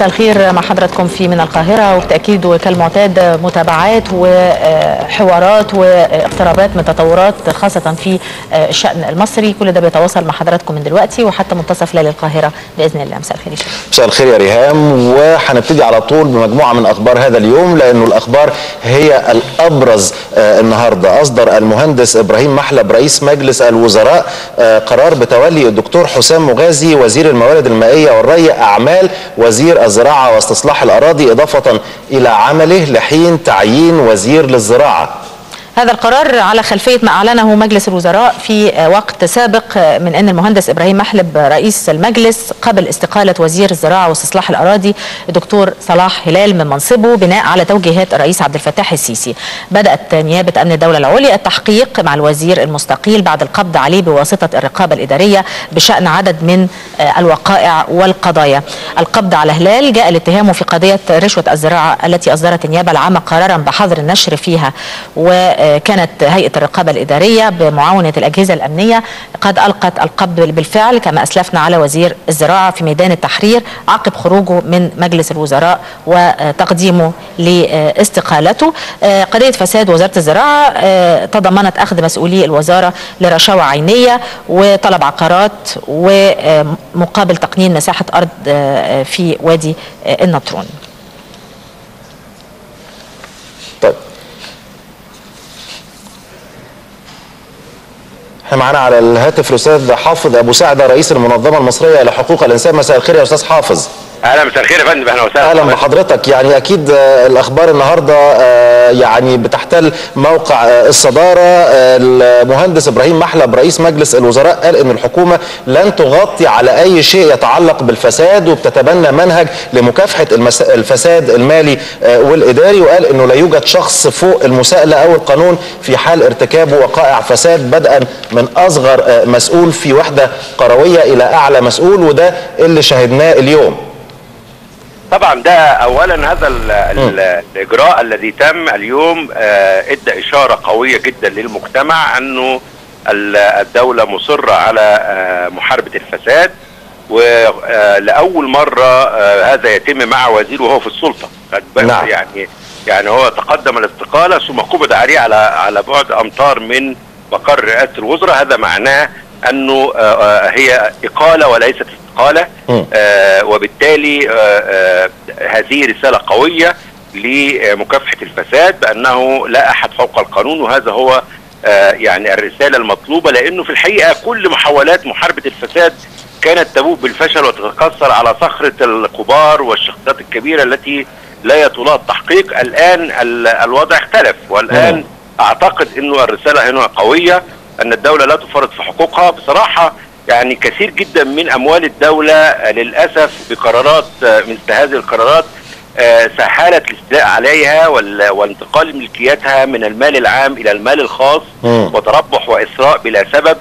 مساء الخير مع حضراتكم في من القاهرة وبالتأكيد وكالمعتاد متابعات وحوارات واقترابات من تطورات خاصة في الشأن المصري كل ده بيتواصل مع حضراتكم من دلوقتي وحتى منتصف ليل القاهرة بإذن الله مساء الخير مساء الخير يا ريهام وهنبتدي على طول بمجموعة من أخبار هذا اليوم لأنه الأخبار هي الأبرز النهاردة أصدر المهندس إبراهيم محلب رئيس مجلس الوزراء قرار بتولي الدكتور حسام مغازي وزير الموارد المائية والري أعمال وزير الزراعة واستصلاح الأراضي إضافة إلى عمله لحين تعيين وزير للزراعة هذا القرار على خلفية ما أعلنه مجلس الوزراء في وقت سابق من أن المهندس إبراهيم محلب رئيس المجلس قبل استقالة وزير الزراعة واستصلاح الأراضي الدكتور صلاح هلال من منصبه بناء على توجيهات الرئيس عبد الفتاح السيسي بدأت نيابة أمن الدولة العليا التحقيق مع الوزير المستقيل بعد القبض عليه بواسطة الرقابة الإدارية بشأن عدد من الوقائع والقضايا القبض على هلال جاء الاتهام في قضية رشوة الزراعة التي أصدرت النيابة العامة قرارا بحظر النشر فيها و كانت هيئة الرقابة الإدارية بمعاونة الأجهزة الأمنية قد ألقت القبض بالفعل كما أسلفنا على وزير الزراعة في ميدان التحرير عقب خروجه من مجلس الوزراء وتقديمه لاستقالته قضية فساد وزارة الزراعة تضمنت أخذ مسؤولي الوزارة لرشاوى عينية وطلب عقارات ومقابل تقنين مساحة أرض في وادي النطرون طيب احنا معانا على الهاتف الاستاذ حافظ ابو سعده رئيس المنظمه المصريه لحقوق الانسان مساء الخير يا استاذ حافظ اهلا مساء الخير يا فندم اهلا وسهلا اهلا بحضرتك يعني اكيد الاخبار النهارده يعني بتحتل موقع الصداره المهندس ابراهيم محلب رئيس مجلس الوزراء قال ان الحكومه لن تغطي على اي شيء يتعلق بالفساد وبتتبنى منهج لمكافحه الفساد المالي والاداري وقال انه لا يوجد شخص فوق المساءله او القانون في حال ارتكابه وقائع فساد بدءا من اصغر مسؤول في وحده قرويه الى اعلى مسؤول وده اللي شاهدناه اليوم طبعا ده اولا هذا ال ال الاجراء الذي تم اليوم ادى اشاره قويه جدا للمجتمع انه الدوله مصره على محاربه الفساد ولاول مره هذا يتم مع وزير وهو في السلطه نعم. يعني يعني هو تقدم الاستقاله ثم قبض عليه على على بعد امتار من مقر رئاسه الوزراء هذا معناه انه هي اقاله وليست استقاله آه وبالتالي آه آه هذه رساله قويه لمكافحه الفساد بانه لا احد فوق القانون وهذا هو آه يعني الرساله المطلوبه لانه في الحقيقه كل محاولات محاربه الفساد كانت تبوء بالفشل وتتقصر على صخره الكبار والشخصيات الكبيره التي لا يطولها التحقيق الان الوضع اختلف والان اعتقد انه الرساله هنا قويه ان الدوله لا تفرط في حقوقها بصراحه يعني كثير جدا من اموال الدوله للاسف بقرارات مثل هذه القرارات سهلت الاستيلاء عليها وانتقال ملكيتها من المال العام الى المال الخاص وتربح واثراء بلا سبب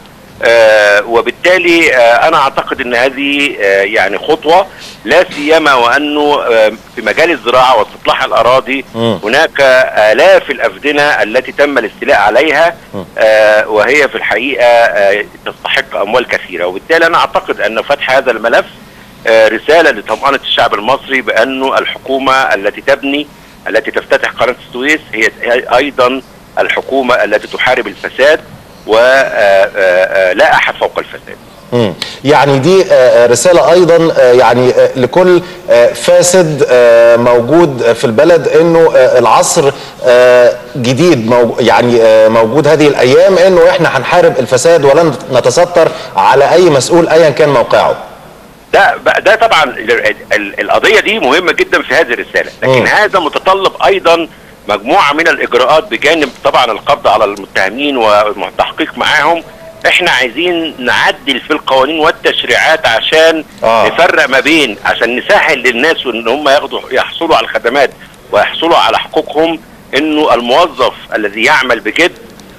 وبالتالي انا اعتقد ان هذه يعني خطوه لا سيما وانه في مجال الزراعه واستصلاح الاراضي هناك الاف الافدنه التي تم الاستيلاء عليها وهي في الحقيقه تستحق اموال كثيره وبالتالي انا اعتقد ان فتح هذا الملف رساله لطمانه الشعب المصري بانه الحكومه التي تبني التي تفتتح قناه السويس هي ايضا الحكومه التي تحارب الفساد ولا احد فوق الفساد مم. يعني دي رسالة أيضا يعني لكل فاسد موجود في البلد أنه العصر جديد يعني موجود هذه الأيام أنه إحنا هنحارب الفساد ولن نتستر على أي مسؤول أيا كان موقعه ده ده طبعا القضيه دي مهمه جدا في هذه الرساله لكن م. هذا متطلب ايضا مجموعه من الاجراءات بجانب طبعا القبض على المتهمين والتحقيق معاهم احنا عايزين نعدل في القوانين والتشريعات عشان آه. نفرق ما بين عشان نسهل للناس ان هم ياخدوا يحصلوا على الخدمات ويحصلوا على حقوقهم انه الموظف الذي يعمل بجد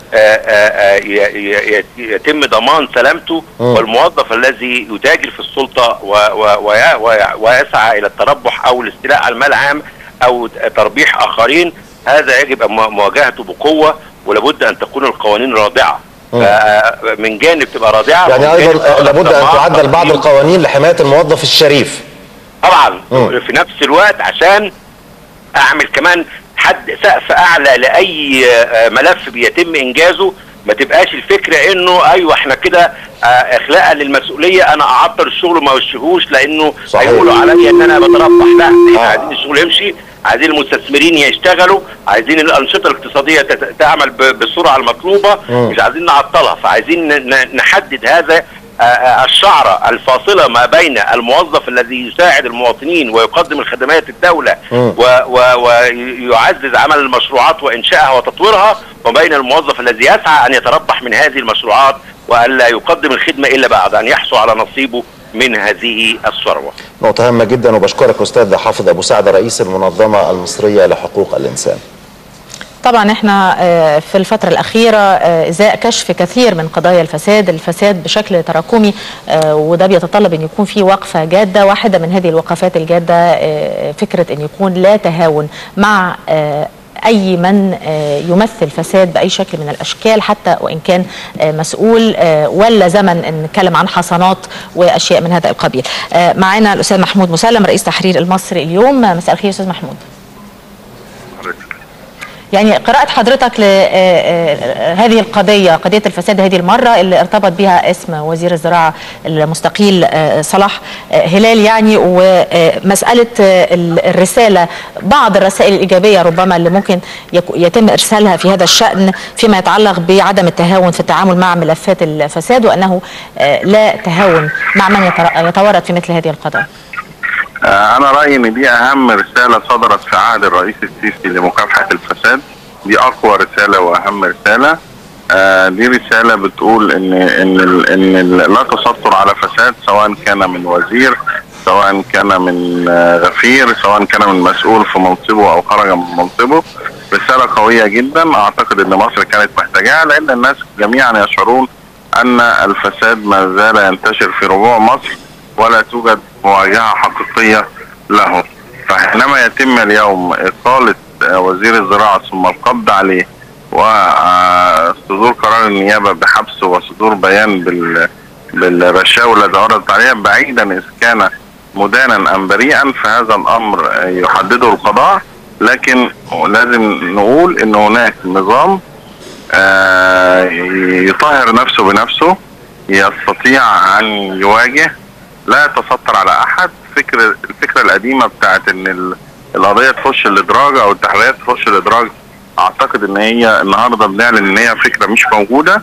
يتم ضمان سلامته م. والموظف الذي يتاجر في السلطه ويسعى الى التربح او الاستيلاء على المال العام او تربيح اخرين هذا يجب مواجهته بقوه ولابد ان تكون القوانين رادعه من جانب تبقى رادعه يعني ايضا لابد ان تعدل بعض القوانين لحمايه الموظف الشريف طبعا مم. في نفس الوقت عشان اعمل كمان حد سقف اعلى لاي آه، ملف بيتم انجازه ما تبقاش الفكره انه ايوه احنا كده آه، اخلاقا للمسؤوليه انا اعطل الشغل وما وشهوش لانه صحيح. هيقولوا عليا ان انا بتربح لا احنا آه. عايزين الشغل يمشي عايزين المستثمرين يشتغلوا عايزين الانشطه الاقتصاديه تت- تعمل ب- بالسرعه المطلوبه مم. مش عايزين نعطلها فعايزين ن- ن- نحدد هذا آه، آه، الشعرة الفاصلة ما بين الموظف الذي يساعد المواطنين ويقدم الخدمات الدولة مم. ويعزز عمل المشروعات وإنشائها وتطويرها وبين الموظف الذي يسعى أن يتربح من هذه المشروعات وألا يقدم الخدمة إلا بعد أن يحصل على نصيبه من هذه الثروة نقطة هامة جدا وبشكرك أستاذ حافظ أبو سعد رئيس المنظمة المصرية لحقوق الإنسان طبعا احنا آه، في الفترة الأخيرة آه، إزاء كشف كثير من قضايا الفساد الفساد بشكل تراكمي آه، وده بيتطلب أن يكون في وقفة جادة واحدة من هذه الوقفات الجادة آه، فكرة أن يكون لا تهاون مع آه، أي من آه، يمثل فساد بأي شكل من الأشكال حتى وإن كان آه، مسؤول آه، ولا زمن أن نتكلم عن حصانات وأشياء من هذا القبيل آه، معنا الأستاذ محمود مسلم رئيس تحرير المصري اليوم آه، مساء الخير أستاذ محمود يعني قراءة حضرتك لهذه القضية قضية الفساد هذه المرة اللي ارتبط بها اسم وزير الزراعة المستقيل آه، صلاح آه، هلال يعني ومسألة آه، الرسالة بعض الرسائل الإيجابية ربما اللي ممكن يك- يتم إرسالها في هذا الشأن فيما يتعلق بعدم التهاون في التعامل مع ملفات الفساد وأنه آه، لا تهاون مع من يتر- يتورط في مثل هذه القضايا آه، انا رايي ان دي اهم رساله صدرت في عهد الرئيس السيسي لمكافحه الفساد دي اقوى رساله واهم رساله آه، دي رساله بتقول ان ان ال- ان ال- لا تسطر على فساد سواء كان من وزير سواء كان من آه، غفير سواء كان من مسؤول في منصبه او خرج من منصبه رساله قويه جدا اعتقد ان مصر كانت محتاجاها لان الناس جميعا يشعرون ان الفساد ما زال ينتشر في ربوع مصر ولا توجد مواجهه حقيقيه له فحينما يتم اليوم اقاله آه، وزير الزراعه ثم القبض عليه وصدور قرار النيابه بحبسه وصدور بيان بال بالرشاوى التي وردت عليه بعيدا اذا كان مدانا ام بريئا فهذا الامر آه، يحدده القضاء لكن لازم نقول ان هناك نظام آه، يطهر نفسه بنفسه يستطيع ان يواجه لا يتستر على احد فكر الفكره القديمه بتاعت ان ال- القضيه تخش الادراج او التحريات تخش الادراج اعتقد ان هي النهارده بنعلن ان هي فكره مش موجوده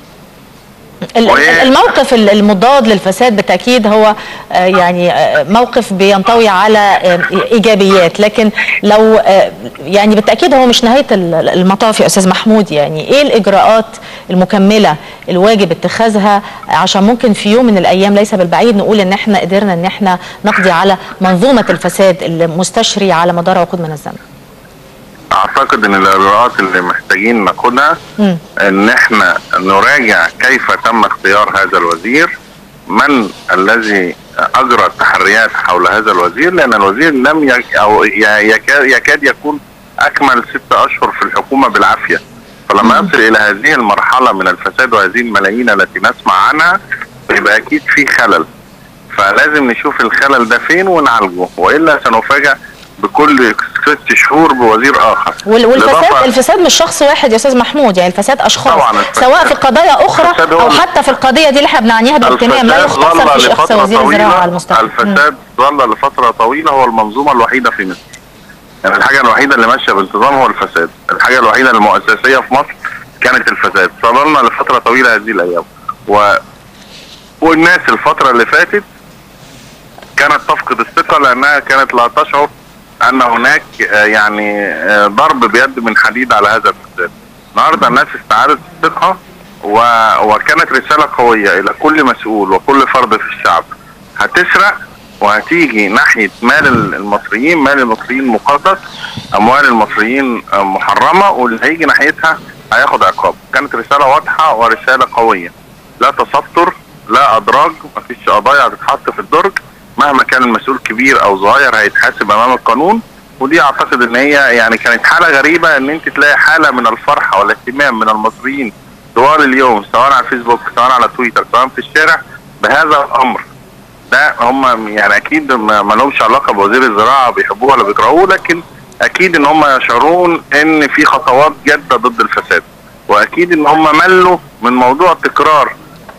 ال- وإيه؟ الموقف ال- المضاد للفساد بالتاكيد هو آه، يعني آه، موقف بينطوي على آه، ايجابيات لكن لو آه، يعني بالتاكيد هو مش نهايه ال- المطاف يا استاذ محمود يعني ايه الاجراءات المكمله الواجب اتخاذها عشان ممكن في يوم من الايام ليس بالبعيد نقول ان احنا قدرنا ان احنا نقضي على منظومه الفساد المستشري على مدار عقود من الزمن اعتقد ان الاجراءات اللي محتاجين ناخدها مم. ان احنا نراجع كيف تم اختيار هذا الوزير من الذي اجرى التحريات حول هذا الوزير لان الوزير لم يك او ي- يكاد, يكاد يكون اكمل ستة اشهر في الحكومه بالعافيه فلما يصل الى هذه المرحله من الفساد وهذه الملايين التي نسمع عنها يبقى اكيد في خلل فلازم نشوف الخلل ده فين ونعالجه والا سنفاجأ بكل ست شهور بوزير اخر وال- والفساد بالإضافة- الفساد مش شخص واحد يا استاذ محمود يعني الفساد اشخاص طبعاً الفساد- سواء في قضايا اخرى الفساد هو او ال- حتى في القضيه دي اللي احنا بنعنيها باهتمام لا الفساد يختصر ظل في شخص لفترة وزير الزراعه طويلة المستقبل الفساد ظل لفترة طويلة هو المنظومة الوحيدة في مصر يعني الحاجة الوحيدة اللي ماشية بانتظام هو الفساد الحاجة الوحيدة المؤسسية في مصر كانت الفساد ظللنا لفترة طويلة هذه الأيام و... والناس الفترة اللي فاتت كانت تفقد الثقة لأنها كانت لا تشعر أن هناك آه، يعني آه، ضرب بيد من حديد على هذا الفساد النهارده الناس استعادت الثقة و... وكانت رسالة قوية إلى كل مسؤول وكل فرد في الشعب هتسرق وهتيجي ناحية مال المصريين مال المصريين مقدس أموال المصريين آه، محرمة واللي هيجي ناحيتها هياخد عقاب كانت رسالة واضحة ورسالة قوية لا تستر لا أدراج مفيش قضايا هتتحط في الدرج مهما كان المسؤول كبير أو صغير هيتحاسب أمام القانون ودي اعتقد ان هي يعني كانت حاله غريبه ان انت تلاقي حاله من الفرحه والاهتمام من المصريين طوال اليوم سواء على الفيسبوك سواء على تويتر سواء في الشارع بهذا الامر ده هم يعني اكيد ما ما لهمش علاقه بوزير الزراعه بيحبوه ولا بيكرهوه لكن اكيد ان هم يشعرون ان في خطوات جاده ضد الفساد واكيد ان هم ملوا من موضوع تكرار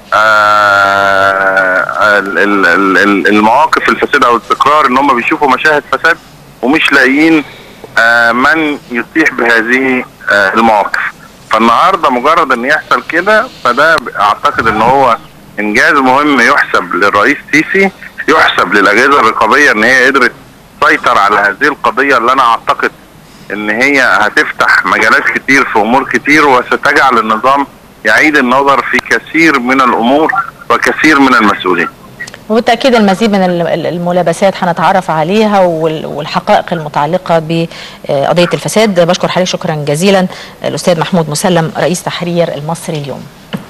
آه، ال- ال- ال- ال- المواقف الفاسده او التكرار ان هم بيشوفوا مشاهد فساد ومش لاقيين آه، من يتيح بهذه آه، المواقف فالنهارده مجرد ان يحصل كده فده اعتقد ان هو انجاز مهم يحسب للرئيس سيسي يحسب للاجهزه الرقابيه ان هي قدرت تسيطر على هذه القضيه اللي انا اعتقد ان هي هتفتح مجالات كتير في امور كتير وستجعل النظام يعيد النظر في كثير من الامور وكثير من المسؤولين وبالتأكيد المزيد من ال- ال- الملابسات هنتعرف عليها وال- والحقائق المتعلقة بقضية الفساد بشكر حضرتك شكرا جزيلا الأستاذ محمود مسلم رئيس تحرير المصري اليوم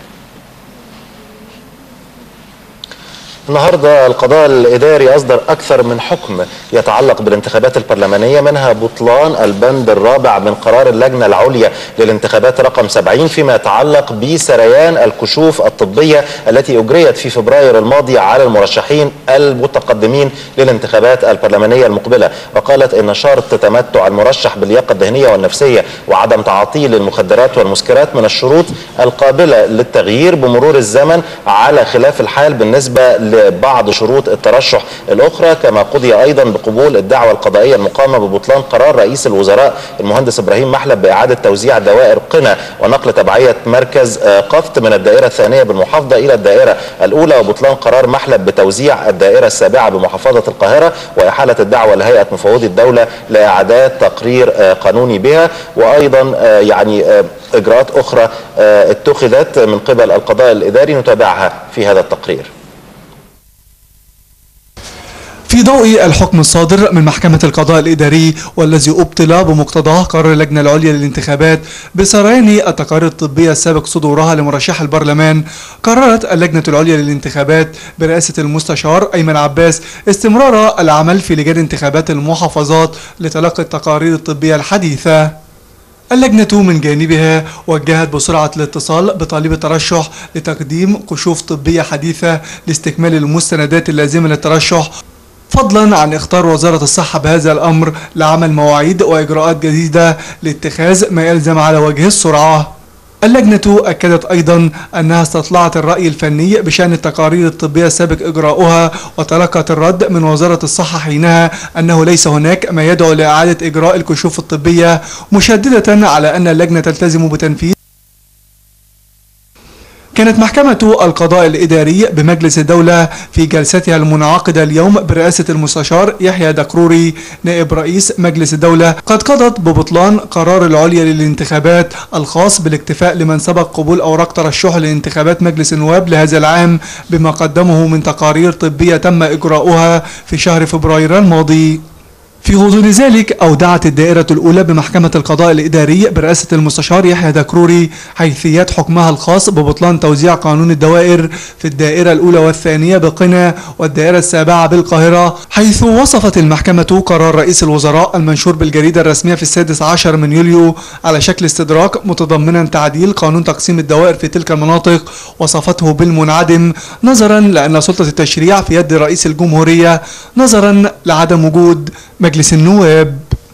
النهارده القضاء الاداري اصدر اكثر من حكم يتعلق بالانتخابات البرلمانيه منها بطلان البند الرابع من قرار اللجنه العليا للانتخابات رقم 70 فيما يتعلق بسريان الكشوف الطبيه التي اجريت في فبراير الماضي على المرشحين المتقدمين للانتخابات البرلمانيه المقبله وقالت ان شرط تمتع المرشح باللياقه الذهنيه والنفسيه وعدم تعاطيه للمخدرات والمسكرات من الشروط القابله للتغيير بمرور الزمن على خلاف الحال بالنسبه لبعض شروط الترشح الاخرى كما قضي ايضا بقبول الدعوه القضائيه المقامه ببطلان قرار رئيس الوزراء المهندس ابراهيم محلب باعاده توزيع دوائر قنا ونقل تبعيه مركز آه، قفط من الدائره الثانيه بالمحافظه الى الدائره الاولى وبطلان قرار محلب بتوزيع الدائره السابعه بمحافظه القاهره واحاله الدعوه لهيئه مفوضي الدوله لاعداد تقرير آه، قانوني بها وايضا آه، يعني آه، اجراءات اخرى آه، اتخذت من قبل القضاء الاداري نتابعها في هذا التقرير في ضوء الحكم الصادر من محكمة القضاء الإداري والذي أبطل بمقتضاه قرار اللجنة العليا للانتخابات بسريان التقارير الطبية السابق صدورها لمرشح البرلمان قررت اللجنة العليا للانتخابات برئاسة المستشار أيمن عباس استمرار العمل في لجان انتخابات المحافظات لتلقي التقارير الطبية الحديثة اللجنة من جانبها وجهت بسرعة الاتصال بطالب الترشح لتقديم كشوف طبية حديثة لاستكمال المستندات اللازمة للترشح فضلا عن اختار وزارة الصحة بهذا الأمر لعمل مواعيد وإجراءات جديدة لاتخاذ ما يلزم على وجه السرعة اللجنة أكدت أيضا أنها استطلعت الرأي الفني بشأن التقارير الطبية السابق إجراؤها وتلقت الرد من وزارة الصحة حينها أنه ليس هناك ما يدعو لإعادة إجراء الكشوف الطبية مشددة على أن اللجنة تلتزم بتنفيذ كانت محكمة القضاء الإداري بمجلس الدولة في جلستها المنعقدة اليوم برئاسة المستشار يحيى دكروري نائب رئيس مجلس الدولة قد قضت ببطلان قرار العليا للانتخابات الخاص بالاكتفاء لمن سبق قبول أوراق ترشحه لانتخابات مجلس النواب لهذا العام بما قدمه من تقارير طبية تم إجراؤها في شهر فبراير الماضي في غضون ذلك أودعت الدائرة الأولى بمحكمة القضاء الإداري برئاسة المستشار يحيى دكروري حيثيات حكمها الخاص ببطلان توزيع قانون الدوائر في الدائرة الأولى والثانية بقنا والدائرة السابعة بالقاهرة حيث وصفت المحكمة قرار رئيس الوزراء المنشور بالجريدة الرسمية في السادس عشر من يوليو على شكل استدراك متضمنا تعديل قانون تقسيم الدوائر في تلك المناطق وصفته بالمنعدم نظرا لأن سلطة التشريع في يد رئيس الجمهورية نظرا لعدم وجود مجلس النواب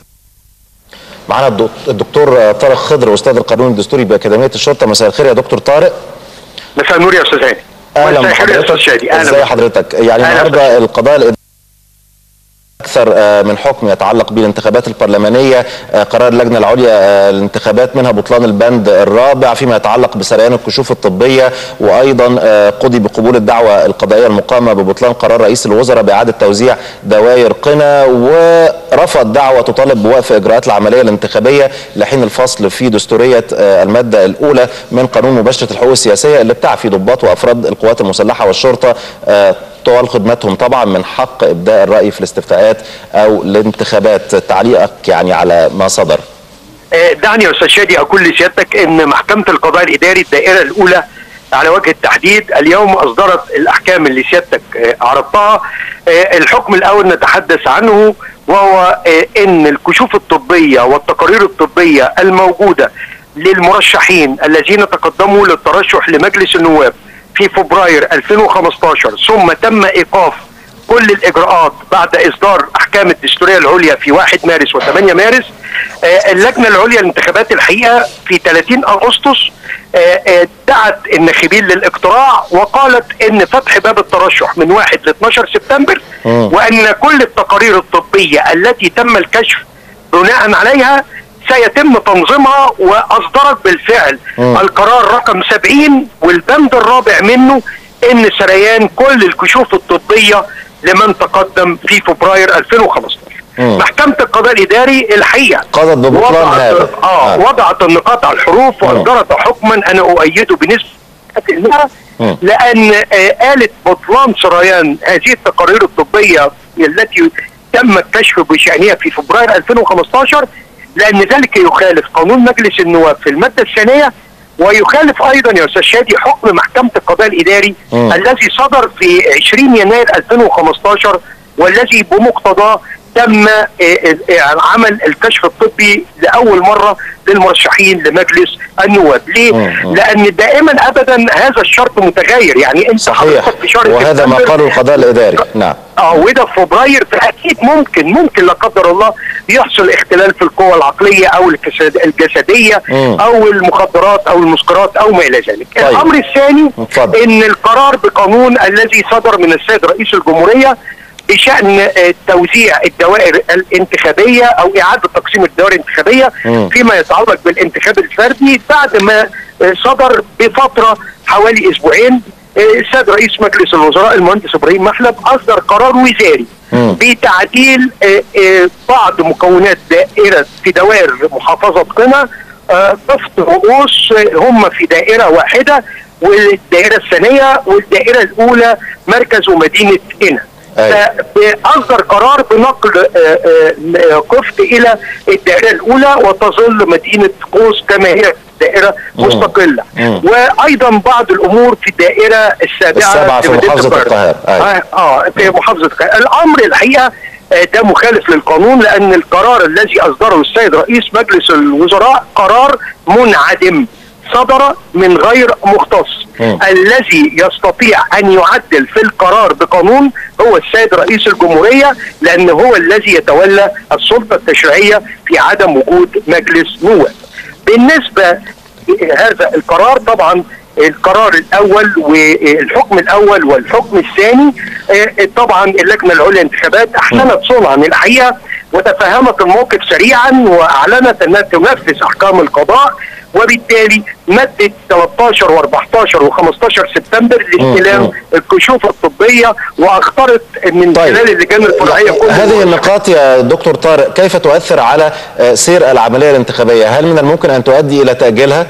معنا الدك- الدكتور طارق خضر استاذ القانون الدستوري باكاديميه الشرطه مساء الخير يا دكتور طارق مساء النور يا استاذ هاني اهلا مساء الخير يا استاذ بحضرتك شادي اهلا ازي بك. حضرتك يعني أهلا النهارده القضاء الإداري اكثر آه، من حكم يتعلق بالانتخابات البرلمانيه آه، قرار اللجنه العليا آه، للانتخابات منها بطلان البند الرابع فيما يتعلق بسريان الكشوف الطبيه وايضا آه، قضي بقبول الدعوه القضائيه المقامه ببطلان قرار رئيس الوزراء باعاده توزيع دوائر قنا ورفض دعوه تطالب بوقف اجراءات العمليه الانتخابيه لحين الفصل في دستوريه آه، الماده الاولى من قانون مباشره الحقوق السياسيه اللي بتعفي ضباط وافراد القوات المسلحه والشرطه آه، طوال خدمتهم طبعا من حق ابداء الراي في الاستفتاءات او الانتخابات تعليقك يعني على ما صدر آه، دعني يا استاذ شادي اقول لسيادتك ان محكمه القضاء الاداري الدائره الاولى على وجه التحديد اليوم اصدرت الاحكام اللي سيادتك آه، عرضتها آه، الحكم الاول نتحدث عنه وهو آه، ان الكشوف الطبيه والتقارير الطبيه الموجوده للمرشحين الذين تقدموا للترشح لمجلس النواب في فبراير 2015 ثم تم ايقاف كل الاجراءات بعد اصدار احكام الدستوريه العليا في 1 مارس و8 مارس آه، اللجنه العليا للانتخابات الحقيقه في 30 اغسطس آه، آه، دعت الناخبين للاقتراع وقالت ان فتح باب الترشح من 1 ل 12 سبتمبر وان كل التقارير الطبيه التي تم الكشف بناء عليها سيتم تنظيمها واصدرت بالفعل مم. القرار رقم 70 والبند الرابع منه ان سريان كل الكشوف الطبيه لمن تقدم في فبراير 2015 مم. محكمة القضاء الإداري الحقيقة قضت ببطلان وضعت- هذا. آه آه. وضعت النقاط على الحروف وأصدرت حكما أنا أؤيده بنسبة 100% مم. لأن آه قالت بطلان سريان هذه التقارير الطبية التي تم الكشف بشأنها في فبراير 2015 لأن ذلك يخالف قانون مجلس النواب في المادة الثانية ويخالف ايضا يا استاذ شادي حكم محكمه القضاء الاداري مم. الذي صدر في 20 يناير 2015 والذي بمقتضاه تم آه، آه، آه، عمل الكشف الطبي لاول مره للمرشحين لمجلس النواب، ليه؟ مم. لان دائما ابدا هذا الشرط متغير يعني انت صحيح حضرتك في شهر وهذا ما سبتمبر قاله القضاء الاداري نعم اه وده في فبراير فاكيد ممكن ممكن لا قدر الله يحصل اختلال في القوى العقليه او الجسد- الجسديه مم. او المخدرات او المسكرات او ما الى ذلك. طيب. الامر الثاني اتفضل. ان القرار بقانون الذي صدر من السيد رئيس الجمهوريه بشان آه، توزيع الدوائر الانتخابيه او اعاده تقسيم الدوائر الانتخابيه مم. فيما يتعلق بالانتخاب الفردي بعد ما آه، صدر بفتره حوالي اسبوعين آه، السيد رئيس مجلس الوزراء المهندس ابراهيم محلب اصدر قرار وزاري مم. بتعديل آه، آه، بعض مكونات دائره في دوائر محافظه قنا آه، ضفت رؤوس آه، هم في دائره واحده والدائره الثانيه والدائره الاولى مركز ومدينه قنا أيوة. فأصدر قرار بنقل آه، آه، آه، كفت إلى الدائرة الأولى وتظل مدينة قوس كما هي دائرة مم. مستقلة مم. وأيضا بعض الأمور في الدائرة السابعة السابعة في مدينة محافظة القاهرة. أيوة. آه, آه في محافظة القاهرة الأمر الحقيقة آه، ده مخالف للقانون لأن القرار الذي أصدره السيد رئيس مجلس الوزراء قرار منعدم صدر من غير مختص مم. الذي يستطيع ان يعدل في القرار بقانون هو السيد رئيس الجمهوريه لان هو الذي يتولى السلطه التشريعيه في عدم وجود مجلس نواب. بالنسبه هذا القرار طبعا القرار الاول والحكم الاول والحكم الثاني آه، طبعا اللجنه العليا للانتخابات احسنت صنعا الحقيقه وتفهمت الموقف سريعا واعلنت انها تنفذ احكام القضاء وبالتالي مدت 13 و14 و15 سبتمبر لاستلام مم. الكشوف الطبيه واختارت من طيب. خلال اللجان الفرعيه كل هذه المرشحين. النقاط يا دكتور طارق كيف تؤثر على آه، سير العملية الانتخابية هل من الممكن أن تؤدي إلى تأجيلها؟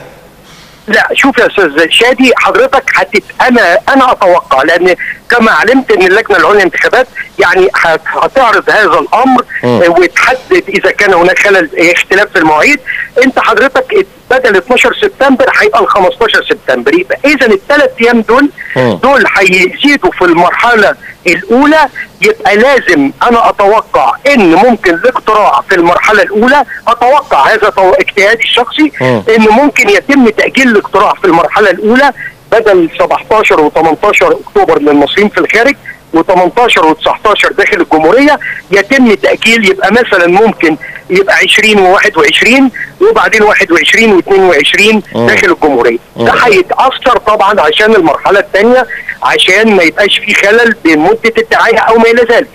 لا شوف يا استاذ شادي حضرتك هتت انا انا اتوقع لان كما علمت ان اللجنه العليا للانتخابات يعني هت- هتعرض هذا الامر مم. آه، وتحدد اذا كان هناك خلل آه، اختلاف في المواعيد انت حضرتك بدل 12 سبتمبر هيبقى ال 15 سبتمبر يبقى اذا الثلاث ايام دول مم. دول هيزيدوا في المرحله الاولى يبقى لازم انا اتوقع ان ممكن الاقتراع في المرحله الاولى اتوقع هذا تو- اجتهادي الشخصي مم. ان ممكن يتم تاجيل الاقتراع في المرحله الاولى بدل 17 و18 اكتوبر للمصريين في الخارج و18 و19 داخل الجمهوريه يتم تاجيل يبقى مثلا ممكن يبقى 20 و21 وبعدين 21 و22 مم. داخل الجمهوريه ده هيتاثر طبعا عشان المرحله الثانيه عشان ما يبقاش في خلل بمده الدعايه او ما الى ذلك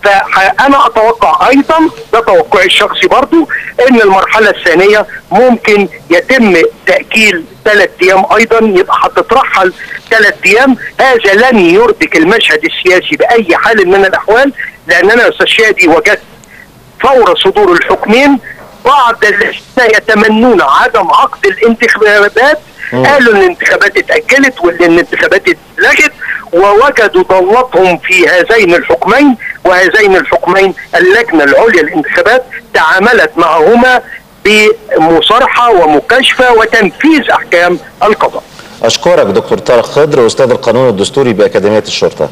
فانا اتوقع ايضا ده توقعي الشخصي برضو ان المرحله الثانيه ممكن يتم تاجيل ثلاث ايام ايضا يبقى هتترحل ثلاث ايام هذا لن يربك المشهد السياسي باي حال من الاحوال لان انا يا استاذ شادي وجدت فور صدور الحكمين بعض الذين يتمنون عدم عقد الانتخابات قالوا ان الانتخابات اتأجلت وان الانتخابات اتلغت ووجدوا ضلتهم في هذين الحكمين وهذين الحكمين اللجنة العليا للانتخابات تعاملت معهما بمصارحة ومكاشفة وتنفيذ أحكام القضاء أشكرك دكتور طارق خضر أستاذ القانون الدستوري بأكاديمية الشرطة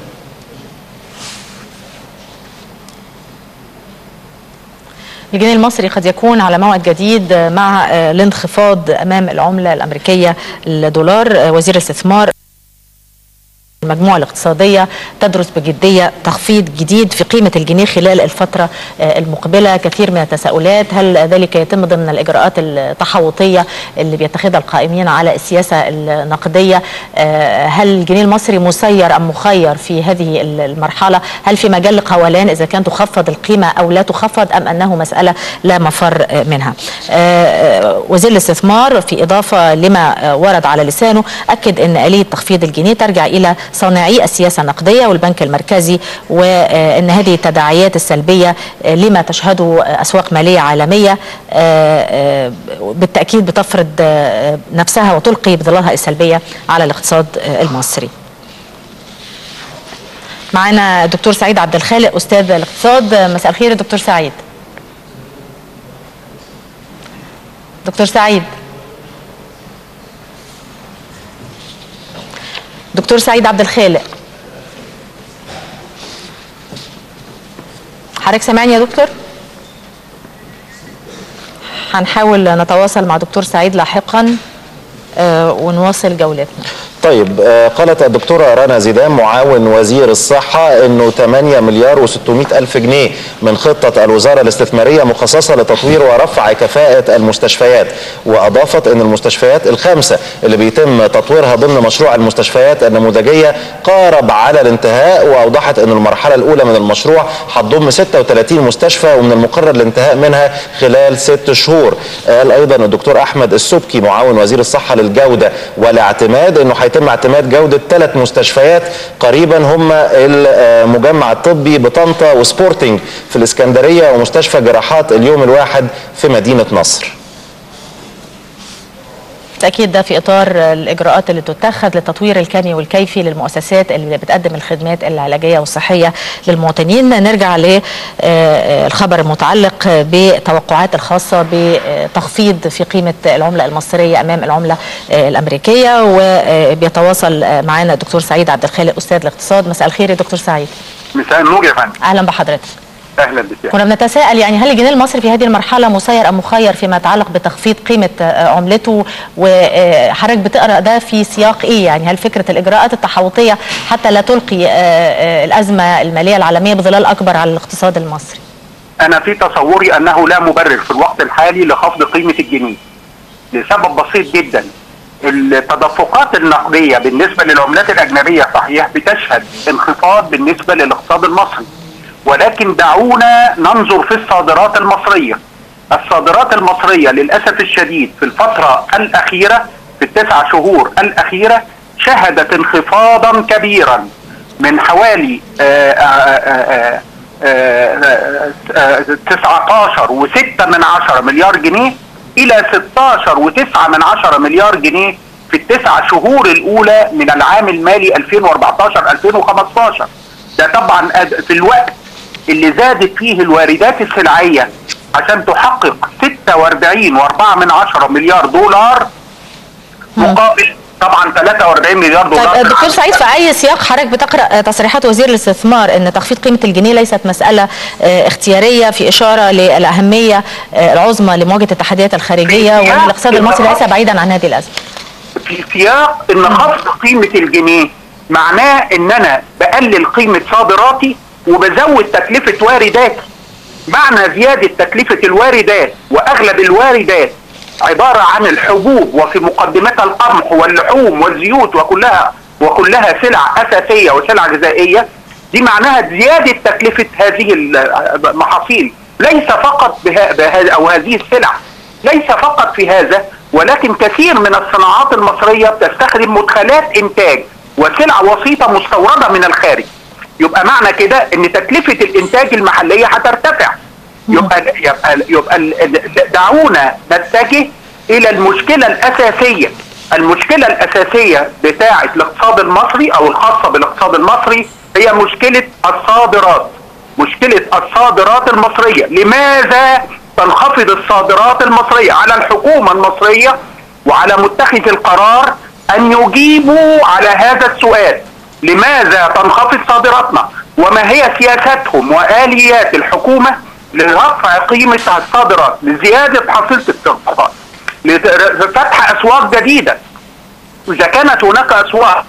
الجنيه المصري قد يكون على موعد جديد مع آه، الانخفاض امام العمله الامريكيه الدولار آه، وزير الاستثمار المجموعة الاقتصادية تدرس بجدية تخفيض جديد في قيمة الجنيه خلال الفترة آه، المقبلة كثير من التساؤلات هل ذلك يتم ضمن الإجراءات التحوطية اللي بيتخذها القائمين على السياسة النقدية آه، هل الجنيه المصري مسير أم مخير في هذه المرحلة هل في مجال لقولان إذا كان تخفض القيمة أو لا تخفض أم أنه مسألة لا مفر آه، منها آه، وزير الاستثمار في إضافة لما آه، ورد على لسانه أكد أن آلية تخفيض الجنيه ترجع إلى صانعي السياسة النقدية والبنك المركزي وأن هذه التداعيات السلبية آه، لما تشهده آه، أسواق مالية عالمية آه، آه، بالتأكيد بتفرض آه، نفسها وتلقي بظلالها السلبية على الاقتصاد آه، المصري معنا الدكتور سعيد عبد الخالق أستاذ الاقتصاد مساء الخير دكتور سعيد دكتور سعيد دكتور سعيد عبد الخالق حضرتك سامعني يا دكتور هنحاول نتواصل مع دكتور سعيد لاحقا آه، ونواصل جولتنا طيب آه، قالت الدكتورة رنا زيدان معاون وزير الصحة انه 8 مليار و600 الف جنيه من خطة الوزارة الاستثمارية مخصصة لتطوير ورفع كفاءة المستشفيات واضافت ان المستشفيات الخمسة اللي بيتم تطويرها ضمن مشروع المستشفيات النموذجية قارب على الانتهاء واوضحت ان المرحلة الاولى من المشروع هتضم 36 مستشفى ومن المقرر الانتهاء منها خلال ست شهور قال ايضا الدكتور احمد السبكي معاون وزير الصحة للجودة والاعتماد انه هيتم اعتماد جودة ثلاث مستشفيات قريبا هم المجمع الطبي بطنطا وسبورتنج في الاسكندرية ومستشفى جراحات اليوم الواحد في مدينة نصر بالتأكيد ده في إطار الإجراءات اللي تتخذ للتطوير الكمي والكيفي للمؤسسات اللي بتقدم الخدمات العلاجية والصحية للمواطنين نرجع للخبر المتعلق بتوقعات الخاصة بتخفيض في قيمة العملة المصرية أمام العملة الأمريكية وبيتواصل معنا الدكتور سعيد عبد الخالق أستاذ الاقتصاد مساء الخير يا دكتور سعيد مساء النور يا فندم أهلا بحضرتك اهلا بك كنا بنتساءل يعني هل الجنيه المصري في هذه المرحله مسير ام مخير فيما يتعلق بتخفيض قيمه آه، عملته وحضرتك بتقرا ده في سياق ايه يعني هل فكره الاجراءات التحوطيه حتى لا تلقي آه، آه، الازمه الماليه العالميه بظلال اكبر على الاقتصاد المصري انا في تصوري انه لا مبرر في الوقت الحالي لخفض قيمه الجنيه لسبب بسيط جدا التدفقات النقديه بالنسبه للعملات الاجنبيه صحيح بتشهد انخفاض بالنسبه للاقتصاد المصري ولكن دعونا ننظر في الصادرات المصريه الصادرات المصريه للاسف الشديد في الفتره الاخيره في التسع شهور الاخيره شهدت انخفاضا كبيرا من حوالي آه، آه، آه، آه، 19 و6 من عشرة مليار جنيه الى 16 و9 من عشرة مليار جنيه في التسع شهور الاولى من العام المالي 2014 2015 ده طبعا أد- في الوقت اللي زادت فيه الواردات السلعيه عشان تحقق 46 و4 من عشرة مليار دولار مقابل طبعا 43 مليار دولار طيب في دكتور العام سعيد في اي سياق حضرتك بتقرا آه، تصريحات وزير الاستثمار ان تخفيض قيمه الجنيه ليست مساله آه، اختياريه في اشاره للاهميه آه، العظمى لمواجهه التحديات الخارجيه في وان الاقتصاد المصري ليس سياق- بعيدا عن هذه الازمه في سياق ان خفض قيمه الجنيه معناه ان انا بقلل قيمه صادراتي وبزود تكلفه وارداتي معنى زياده تكلفه الواردات واغلب الواردات عباره عن الحبوب وفي مقدمتها القمح واللحوم والزيوت وكلها وكلها سلع اساسيه وسلع غذائيه دي معناها زياده تكلفه هذه المحاصيل ليس فقط بها بها او هذه السلع ليس فقط في هذا ولكن كثير من الصناعات المصريه بتستخدم مدخلات انتاج وسلع وسيطه مستورده من الخارج يبقى معنى كده ان تكلفه الانتاج المحليه هترتفع يبقى يبقى يبقى ال- دعونا نتجه الى المشكله الاساسيه المشكله الاساسيه بتاعه الاقتصاد المصري او الخاصه بالاقتصاد المصري هي مشكله الصادرات مشكله الصادرات المصريه لماذا تنخفض الصادرات المصريه على الحكومه المصريه وعلى متخذ القرار ان يجيبوا على هذا السؤال لماذا تنخفض صادراتنا وما هي سياستهم واليات الحكومه لرفع قيمه الصادرات لزياده حصيله الاقتصاد لفتح اسواق جديده اذا كانت هناك اسواق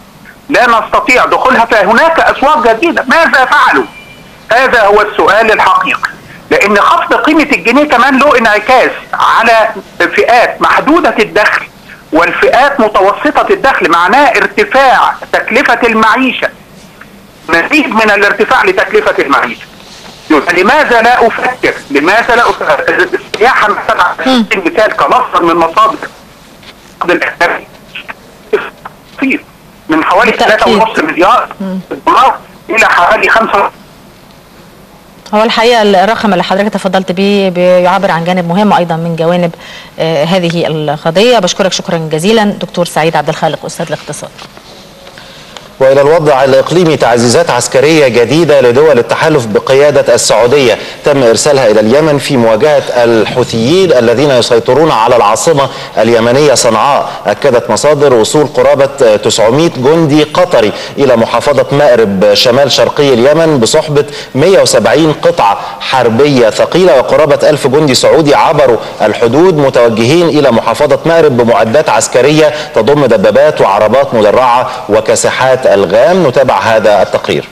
لا نستطيع دخولها فهناك اسواق جديده ماذا فعلوا هذا هو السؤال الحقيقي لان خفض قيمه الجنيه كمان له انعكاس على فئات محدوده الدخل والفئات متوسطه الدخل معناه ارتفاع تكلفه المعيشه مزيد من الارتفاع لتكلفه المعيشه يبقى لماذا لا افكر لماذا لا افكر السياحه مثلا على سبيل المثال كمصدر من مصادر الاجنبي كتير من حوالي بالتأكيد. 3.5 مليار دولار الى حوالي 5 هو الحقيقه الرقم اللي حضرتك تفضلت بيه بيعبر عن جانب مهم ايضا من جوانب آه، هذه القضيه بشكرك شكرا جزيلا دكتور سعيد عبد الخالق استاذ الاقتصاد والى الوضع الاقليمي تعزيزات عسكريه جديده لدول التحالف بقياده السعوديه تم ارسالها الى اليمن في مواجهه الحوثيين الذين يسيطرون على العاصمه اليمنيه صنعاء اكدت مصادر وصول قرابه 900 جندي قطري الى محافظه مأرب شمال شرقي اليمن بصحبه 170 قطعه حربيه ثقيله وقرابه 1000 جندي سعودي عبروا الحدود متوجهين الى محافظه مأرب بمعدات عسكريه تضم دبابات وعربات مدرعه وكاسحات الغام نتابع هذا التقرير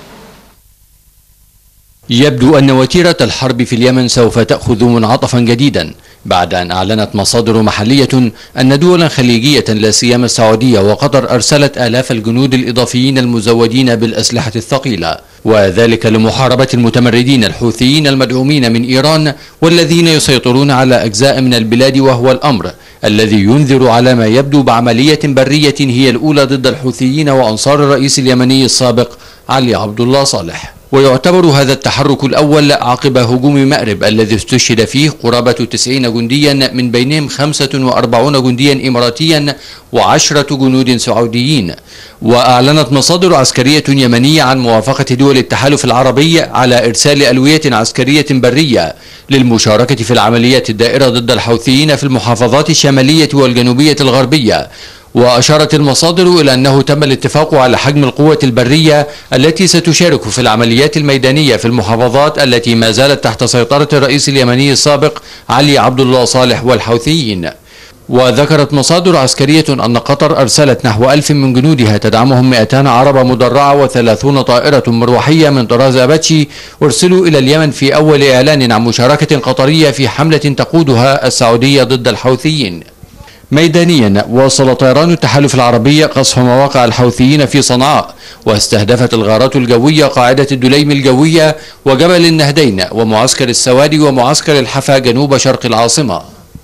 يبدو أن وتيرة الحرب في اليمن سوف تأخذ منعطفا جديدا بعد أن أعلنت مصادر محلية أن دولا خليجية لا سيما السعودية وقطر أرسلت آلاف الجنود الإضافيين المزودين بالأسلحة الثقيلة وذلك لمحاربة المتمردين الحوثيين المدعومين من إيران والذين يسيطرون على أجزاء من البلاد وهو الأمر الذي ينذر على ما يبدو بعملية برية هي الأولى ضد الحوثيين وأنصار الرئيس اليمني السابق علي عبد الله صالح ويعتبر هذا التحرك الأول عقب هجوم مأرب الذي استشهد فيه قرابة 90 جنديا من بينهم 45 جنديا إماراتيا وعشرة جنود سعوديين وأعلنت مصادر عسكرية يمنية عن موافقة دول التحالف العربي على إرسال ألوية عسكرية برية للمشاركة في العمليات الدائرة ضد الحوثيين في المحافظات الشمالية والجنوبية الغربية وأشارت المصادر إلى أنه تم الاتفاق على حجم القوة البرية التي ستشارك في العمليات الميدانية في المحافظات التي ما زالت تحت سيطرة الرئيس اليمني السابق علي عبد الله صالح والحوثيين وذكرت مصادر عسكرية أن قطر أرسلت نحو ألف من جنودها تدعمهم 200 عربة مدرعة و30 طائرة مروحية من طراز أباتشي أرسلوا إلى اليمن في أول إعلان عن مشاركة قطرية في حملة تقودها السعودية ضد الحوثيين ميدانيا واصل طيران التحالف العربي قصف مواقع الحوثيين في صنعاء واستهدفت الغارات الجوية قاعدة الدليم الجوية وجبل النهدين ومعسكر السوادي ومعسكر الحفا جنوب شرق العاصمة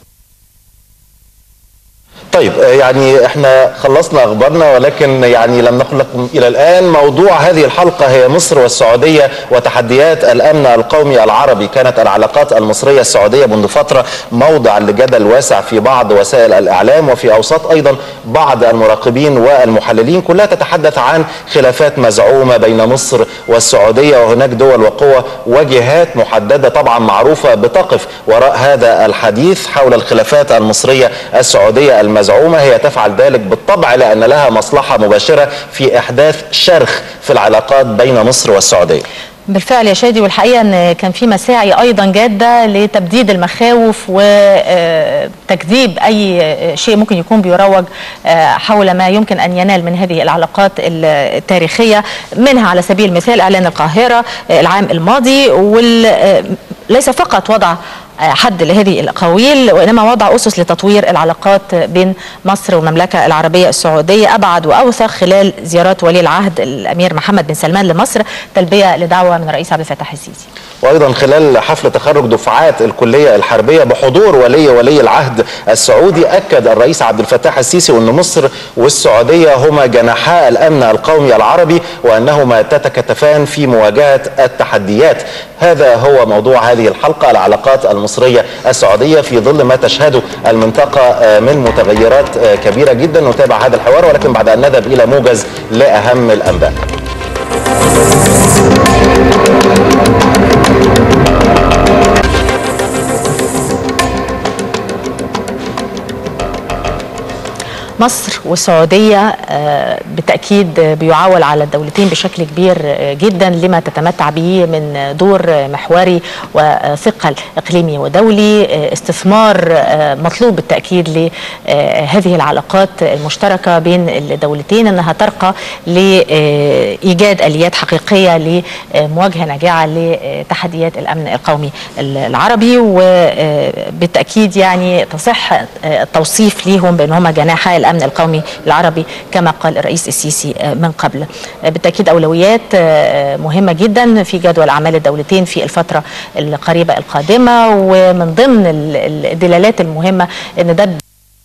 طيب آه، يعني احنا خلصنا اخبارنا ولكن يعني لم نقل لكم الى الان موضوع هذه الحلقه هي مصر والسعوديه وتحديات الامن القومي العربي كانت العلاقات المصريه السعوديه منذ فتره موضع لجدل واسع في بعض وسائل الاعلام وفي اوساط ايضا بعض المراقبين والمحللين كلها تتحدث عن خلافات مزعومه بين مصر والسعوديه وهناك دول وقوى وجهات محدده طبعا معروفه بتقف وراء هذا الحديث حول الخلافات المصريه السعوديه المزعومه هي تفعل ذلك بالطبع لان لها مصلحه مباشره في احداث شرخ في العلاقات بين مصر والسعوديه بالفعل يا شادي والحقيقه ان كان في مساعي ايضا جاده لتبديد المخاوف وتكذيب اي شيء ممكن يكون بيروج آه، حول ما يمكن ان ينال من هذه العلاقات التاريخيه منها على سبيل المثال اعلان القاهره آه، العام الماضي وليس فقط وضع حد لهذه الاقاويل وانما وضع اسس لتطوير العلاقات بين مصر والمملكه العربيه السعوديه ابعد واوثق خلال زيارات ولي العهد الامير محمد بن سلمان لمصر تلبيه لدعوه من الرئيس عبد الفتاح السيسي. وايضا خلال حفل تخرج دفعات الكليه الحربيه بحضور ولي ولي العهد السعودي اكد الرئيس عبد الفتاح السيسي ان مصر والسعوديه هما جناحا الامن القومي العربي وانهما تتكاتفان في مواجهه التحديات هذا هو موضوع هذه الحلقه العلاقات المصريه السعوديه في ظل ما تشهده المنطقه من متغيرات كبيره جدا نتابع هذا الحوار ولكن بعد ان نذهب الى موجز لاهم الانباء مصر والسعودية آه، بالتأكيد بيعول على الدولتين بشكل كبير آه، جدا لما تتمتع به من دور محوري وثقل إقليمي ودولي آه، استثمار آه، مطلوب بالتأكيد لهذه العلاقات المشتركة بين الدولتين أنها ترقى لإيجاد آليات حقيقية لمواجهة ناجعة لتحديات الأمن القومي العربي وبالتأكيد يعني تصح التوصيف ليهم بأن هم جناحي الأمن القومي العربي كما قال الرئيس السيسي من قبل بالتأكيد أولويات مهمة جدا في جدول أعمال الدولتين في الفترة القريبة القادمة ومن ضمن ال- الدلالات المهمة أن ده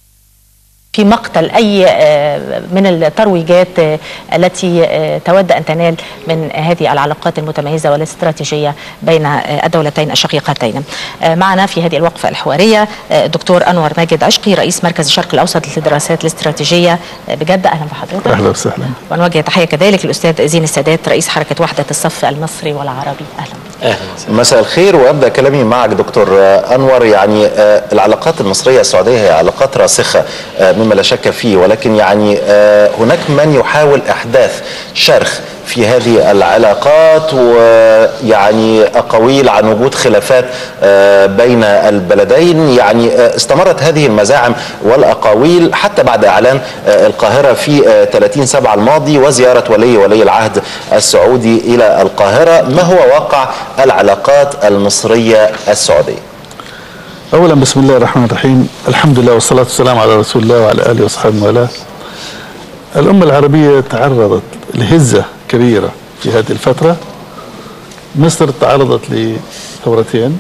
في مقتل أي آه، من الترويجات آه، التي آه، تود أن تنال من هذه العلاقات المتميزة والاستراتيجية بين آه، الدولتين الشقيقتين آه، معنا في هذه الوقفة الحوارية آه، الدكتور أنور ماجد عشقي رئيس مركز الشرق الأوسط للدراسات الاستراتيجية آه، بجدة أهلا بحضرتك اهلا وسهلا ونوجه تحية كذلك للأستاذ زين السادات رئيس حركة وحدة الصف المصري والعربي أهلا مساء الخير وابدا كلامي معك دكتور آه، انور يعني آه، العلاقات المصريه السعوديه هي علاقات راسخه آه، مما لا شك فيه ولكن يعني آه، هناك من يحاول احداث شرخ في هذه العلاقات ويعني اقاويل عن وجود خلافات آه، بين البلدين يعني آه، استمرت هذه المزاعم والاقاويل حتى بعد اعلان آه، القاهره في آه، 30 7 الماضي وزياره ولي ولي العهد السعودي الى القاهره ما هو واقع العلاقات المصريه السعوديه اولا بسم الله الرحمن الرحيم الحمد لله والصلاه والسلام على رسول الله وعلى اله وصحبه والاه الامه العربيه تعرضت لهزه كبيره في هذه الفتره مصر تعرضت لثورتين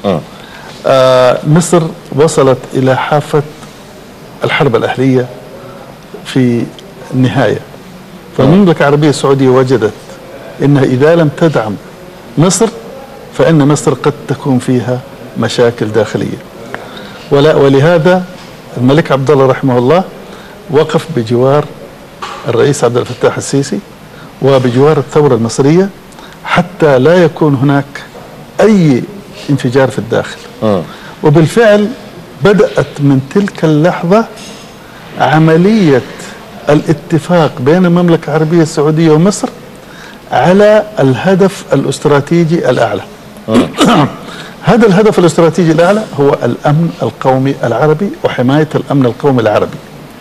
آه مصر وصلت الى حافه الحرب الاهليه في النهايه فالمملكه العربيه السعوديه وجدت انها اذا لم تدعم مصر فان مصر قد تكون فيها مشاكل داخليه ولا ولهذا الملك عبد الله رحمه الله وقف بجوار الرئيس عبد الفتاح السيسي وبجوار الثوره المصريه حتى لا يكون هناك اي انفجار في الداخل وبالفعل بدات من تلك اللحظه عمليه الاتفاق بين المملكه العربيه السعوديه ومصر على الهدف الاستراتيجي الاعلى هذا الهدف الاستراتيجي الاعلى هو الامن القومي العربي وحمايه الامن القومي العربي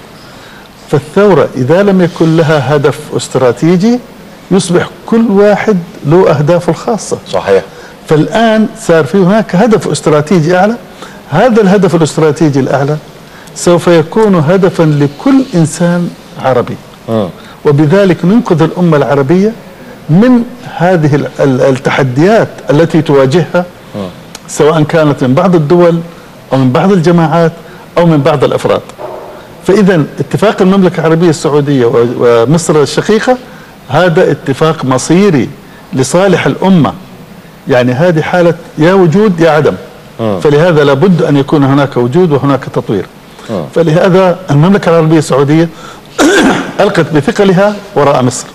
فالثوره اذا لم يكن لها هدف استراتيجي يصبح كل واحد له اهدافه الخاصه صحيح فالان صار في هناك هدف استراتيجي اعلى هذا الهدف الاستراتيجي الاعلى سوف يكون هدفا لكل انسان عربي وبذلك ننقذ الامه العربيه من هذه ال- ال- التحديات التي تواجهها سواء كانت من بعض الدول او من بعض الجماعات او من بعض الافراد فاذا اتفاق المملكه العربيه السعوديه و- ومصر الشقيقه هذا اتفاق مصيري لصالح الامه يعني هذه حاله يا وجود يا عدم فلهذا لابد ان يكون هناك وجود وهناك تطوير فلهذا المملكه العربيه السعوديه القت بثقلها وراء مصر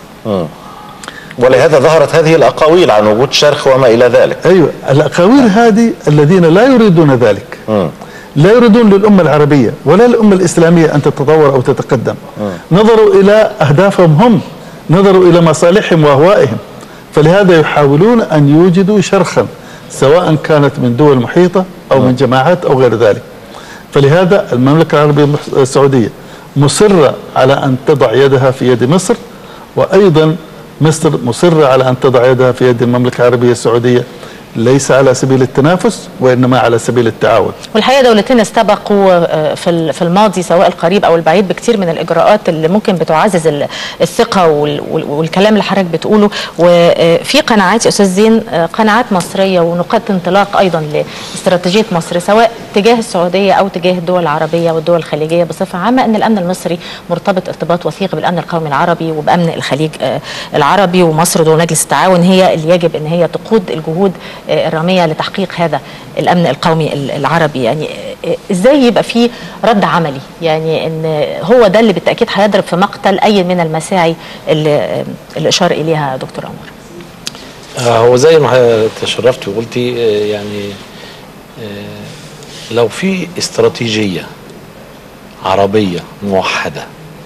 ولهذا ظهرت هذه الاقاويل عن وجود شرخ وما الى ذلك ايوه الاقاويل هذه الذين لا يريدون ذلك لا يريدون للامه العربيه ولا للامه الاسلاميه ان تتطور او تتقدم نظروا الى اهدافهم هم نظروا الى مصالحهم واهوائهم فلهذا يحاولون ان يوجدوا شرخا سواء كانت من دول محيطه او من جماعات او غير ذلك فلهذا المملكه العربيه المح- السعوديه مصره على ان تضع يدها في يد مصر وايضا مصر مصره على ان تضع يدها في يد المملكه العربيه السعوديه ليس على سبيل التنافس وانما على سبيل التعاون والحقيقه دولتين استبقوا آه، في ال- في الماضي سواء القريب او البعيد بكثير من الاجراءات اللي ممكن بتعزز ال- الثقه وال- وال- والكلام اللي حضرتك بتقوله وفي قناعات يا استاذ زين آه، قناعات مصريه ونقاط انطلاق ايضا لاستراتيجيه مصر سواء تجاه السعوديه او تجاه الدول العربيه والدول الخليجيه بصفه عامه ان الامن المصري مرتبط ارتباط وثيق بالامن القومي العربي وبامن الخليج آه، العربي ومصر دول مجلس التعاون هي اللي يجب ان هي تقود الجهود آه، الراميه لتحقيق هذا الامن القومي ال- العربي يعني آه، ازاي يبقى في رد عملي يعني ان هو ده اللي بالتاكيد هيضرب في مقتل اي من المساعي اللي, آه، اللي اشار اليها دكتور انور آه، هو زي ما تشرفت وقلتي آه، يعني آه، لو في استراتيجية عربيه موحده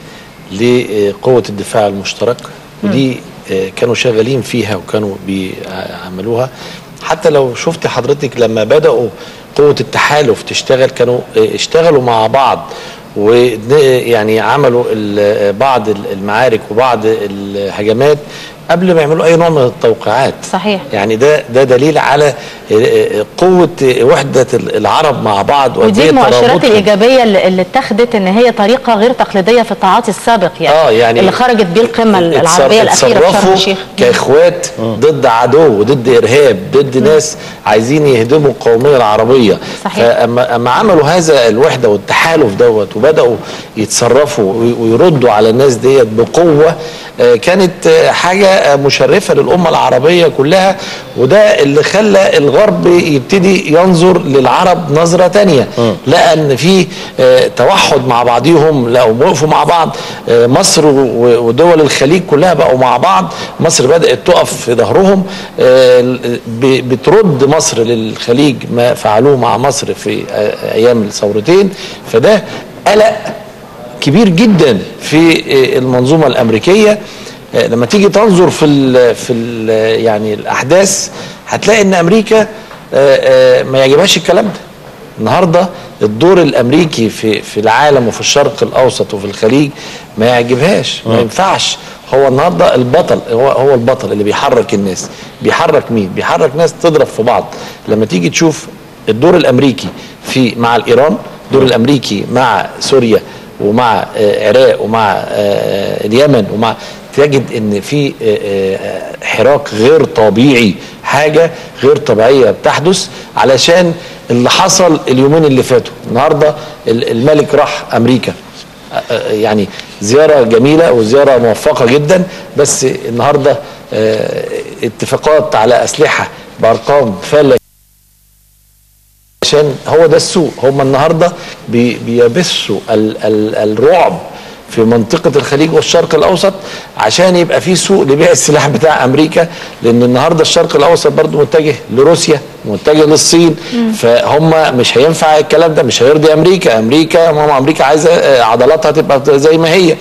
لقوه الدفاع المشترك ودي آه، كانوا شغالين فيها وكانوا بيعملوها حتى لو شفت حضرتك لما بداوا قوه التحالف تشتغل كانوا آه، اشتغلوا مع بعض ويعني عملوا ال- بعض المعارك وبعض الهجمات قبل ما يعملوا اي نوع من التوقيعات صحيح يعني ده ده دليل على قوه وحده العرب مع بعض وقد ودي إيه المؤشرات ترابطهم. الايجابيه اللي اللي اتخذت ان هي طريقه غير تقليديه في التعاطي السابق يعني, آه، يعني اللي خرجت بيه القمه العربيه الاخيره في شرم اتصرفوا الشيخ كاخوات ضد عدو ضد ارهاب ضد ناس عايزين يهدموا القوميه العربيه صحيح. فاما أما عملوا هذا الوحده والتحالف دوت وبداوا يتصرفوا وي- ويردوا على الناس ديت بقوه آه، كانت آه، حاجه آه، مشرفه للامه العربيه كلها وده اللي خلى الغرب يبتدي ينظر للعرب نظره تانية لقى ان في آه، توحد مع بعضهم لقوا وقفوا مع بعض آه، مصر و- ودول الخليج كلها بقوا مع بعض مصر بدات تقف في ظهرهم آه، ب- بترد مصر للخليج ما فعلوه مع مصر في آه، ايام الثورتين فده قلق كبير جدا في آه، المنظومه الامريكيه آه، لما تيجي تنظر في ال في ال يعني الاحداث هتلاقي ان امريكا آه، آه، ما يعجبهاش الكلام ده النهارده الدور الامريكي في في العالم وفي الشرق الاوسط وفي الخليج ما يعجبهاش ما ينفعش هو النهارده البطل هو هو البطل اللي بيحرك الناس بيحرك مين بيحرك ناس تضرب في بعض لما تيجي تشوف الدور الامريكي في مع الايران الدور الامريكي مع سوريا ومع آه، العراق ومع آه، اليمن ومع تجد ان في آه، آه، حراك غير طبيعي حاجه غير طبيعيه بتحدث علشان اللي حصل اليومين اللي فاتوا النهارده ال- الملك راح امريكا آه، آه، يعني زياره جميله وزياره موفقه جدا بس النهارده آه، اتفاقات على اسلحه بارقام فلك عشان هو ده السوق هم النهارده بي- بيبثوا ال ال الرعب في منطقة الخليج والشرق الأوسط عشان يبقى في سوق لبيع السلاح بتاع أمريكا لأن النهاردة الشرق الأوسط برضو متجه لروسيا متجه للصين فهم مش هينفع الكلام ده مش هيرضي أمريكا أمريكا ماما أمريكا عايزة آه، عضلاتها تبقى زي ما هي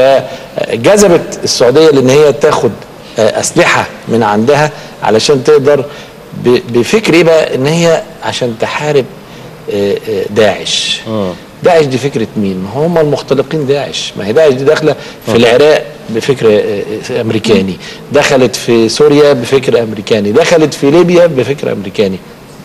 فجذبت السعودية لأن هي تاخد آه، أسلحة من عندها علشان تقدر ب- بفكر ايه بقى ان هي عشان تحارب آه، آه، داعش داعش دي فكره مين؟ ما هم المختلقين داعش ما هي داعش دي داخله في العراق بفكر آه، آه، امريكاني دخلت في سوريا بفكر امريكاني دخلت في ليبيا بفكر امريكاني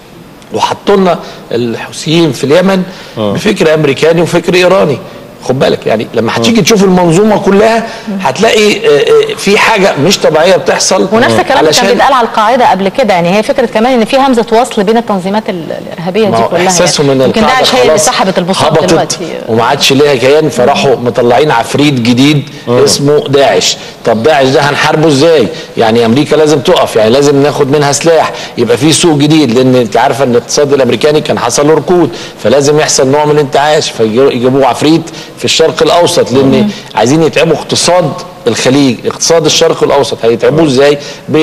وحطوا لنا الحوثيين في اليمن بفكر امريكاني وفكر ايراني خد بالك يعني لما هتيجي تشوف المنظومه كلها هتلاقي آه، آه، في حاجه مش طبيعيه بتحصل ونفس الكلام اللي كان علشان- بيتقال على القاعده قبل كده يعني هي فكره كمان ان في همزه وصل بين التنظيمات ال- الارهابيه ما دي هو كلها احساسهم ان يعني. يمكن القاعده داعش هي اللي خلاص سحبت البساط هبطت دلوقتي وما عادش ليها كيان فراحوا مطلعين عفريت جديد اسمه داعش طب داعش ده هنحاربه ازاي يعني امريكا لازم تقف يعني لازم ناخد منها سلاح يبقى في سوق جديد لان انت عارفه ان الاقتصاد الامريكاني كان حصل له ركود فلازم يحصل نوع من الانتعاش فيجيبوا عفريت في الشرق الاوسط لان عايزين يتعبوا اقتصاد الخليج اقتصاد الشرق الاوسط هيتعبوه ازاي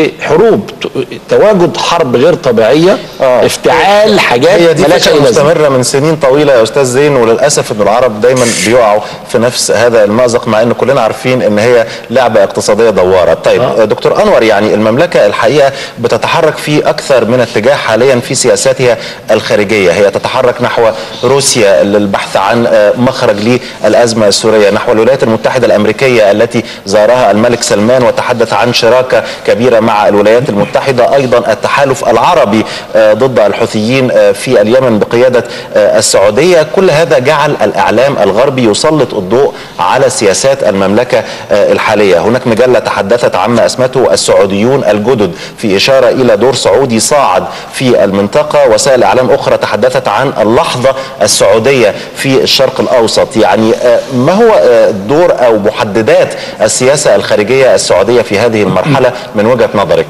بحروب ت- تواجد حرب غير طبيعيه آه. افتعال حاجات هي دي ملهاش فكرة اي لازمه مستمرة من سنين طويلة يا أستاذ زين وللأسف أن العرب دايما بيقعوا في نفس هذا المأزق مع أن كلنا عارفين أن هي لعبة اقتصادية دوارة طيب آه. دكتور أنور يعني المملكة الحقيقة بتتحرك في أكثر من اتجاه حاليا في سياساتها الخارجية هي تتحرك نحو روسيا للبحث عن آه، مخرج للأزمة السورية نحو الولايات المتحدة الأمريكية التي زارها الملك سلمان وتحدث عن شراكة كبيرة مع الولايات المتحدة أيضا التحالف العربي آه، ضد الحوثيين آه، في اليمن بقيادة آه، السعودية كل هذا جعل الإعلام الغربي يسلط الضوء على سياسات المملكة آه، الحالية هناك مجلة تحدثت عما أسمته السعوديون الجدد في إشارة إلى دور سعودي صاعد في المنطقة وسائل إعلام أخرى تحدثت عن اللحظة السعودية في الشرق الأوسط يعني آه، ما هو آه، دور أو محددات السياسة الخارجية السعودية في هذه المرحلة من وجهة نظرك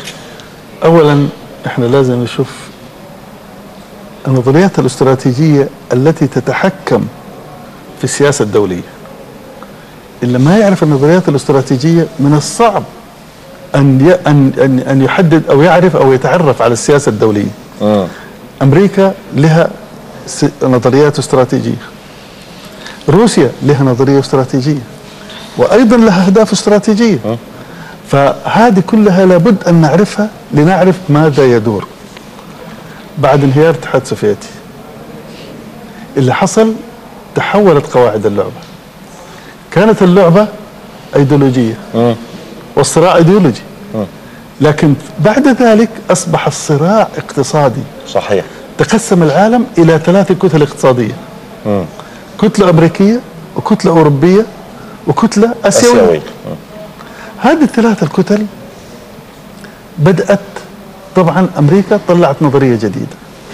اولا احنا لازم نشوف النظريات الاستراتيجيه التي تتحكم في السياسه الدوليه اللي ما يعرف النظريات الاستراتيجيه من الصعب ان ي- ان ان ان يحدد او يعرف او يتعرف على السياسه الدوليه امريكا لها س- نظريات استراتيجيه روسيا لها نظرية استراتيجية وأيضا لها أهداف استراتيجية فهذه كلها لابد أن نعرفها لنعرف ماذا يدور بعد انهيار الاتحاد السوفيتي اللي حصل تحولت قواعد اللعبة كانت اللعبة أيديولوجية والصراع أيديولوجي لكن بعد ذلك أصبح الصراع اقتصادي صحيح تقسم العالم إلى ثلاث كتل اقتصادية كتلة أمريكية وكتلة أوروبية وكتلة آسيوية آسيوية هذه الثلاث الكتل بدأت طبعا أمريكا طلعت نظرية جديدة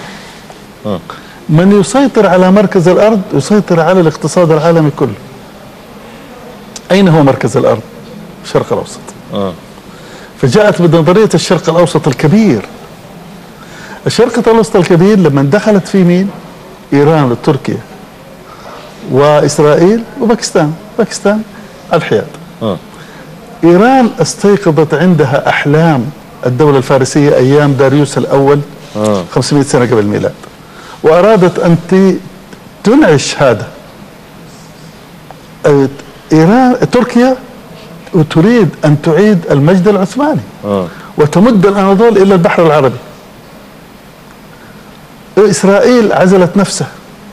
من يسيطر على مركز الأرض يسيطر على الاقتصاد العالمي كله أين هو مركز الأرض؟ الشرق الأوسط فجاءت بنظرية الشرق الأوسط الكبير الشرق الأوسط الكبير لما دخلت في مين؟ إيران وتركيا وإسرائيل وباكستان باكستان الحياد إيران استيقظت عندها أحلام الدولة الفارسية أيام داريوس الأول 500 سنة قبل الميلاد وأرادت أن ت- تنعش هذا آه، إيران تركيا تريد أن تعيد المجد العثماني وتمد الأناضول إلى البحر العربي إسرائيل عزلت نفسها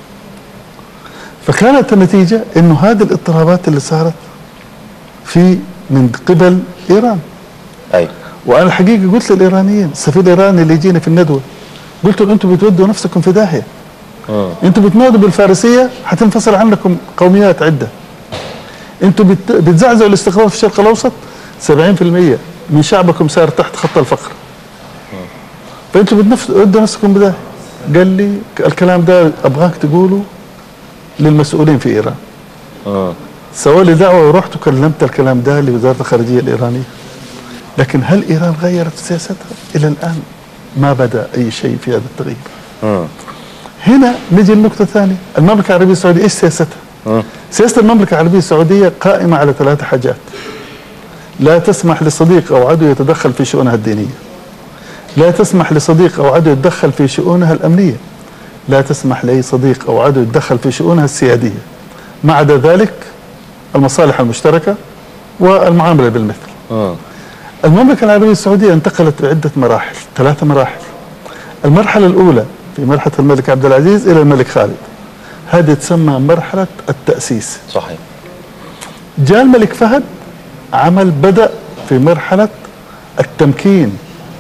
فكانت النتيجة أنه هذه الاضطرابات اللي صارت في من قبل إيران أي وأنا الحقيقة قلت للإيرانيين السفير الإيراني اللي يجيني في الندوة قلت له أنتم بتودوا نفسكم في داهية أنتم بتنادوا بالفارسية حتنفصل عنكم قوميات عدة أنتم بت- بتزعزعوا الاستقرار في الشرق الأوسط 70% من شعبكم صار تحت خط الفقر فأنتم بتنفس- بتودوا نفسكم بداهية قال لي الكلام ده أبغاك تقوله للمسؤولين في إيران سووا لي دعوة ورحت وكلمت الكلام ده لوزارة الخارجية الإيرانية لكن هل إيران غيرت سياستها؟ إلى الآن ما بدأ أي شيء في هذا التغيير هنا نجي لنقطة ثانية المملكة العربية السعودية إيش سياستها؟ سياسة المملكة العربية السعودية قائمة على ثلاث حاجات لا تسمح لصديق أو عدو يتدخل في شؤونها الدينية لا تسمح لصديق أو عدو يتدخل في شؤونها الأمنية لا تسمح لأي صديق أو عدو يتدخل في شؤونها السيادية ما عدا ذلك المصالح المشتركة والمعاملة بالمثل المملكة العربية السعودية انتقلت بعدة مراحل ثلاث مراحل المرحلة الأولى في مرحلة الملك عبد العزيز إلى الملك خالد هذه تسمى مرحلة التأسيس صحيح جاء الملك فهد عمل بدأ في مرحلة التمكين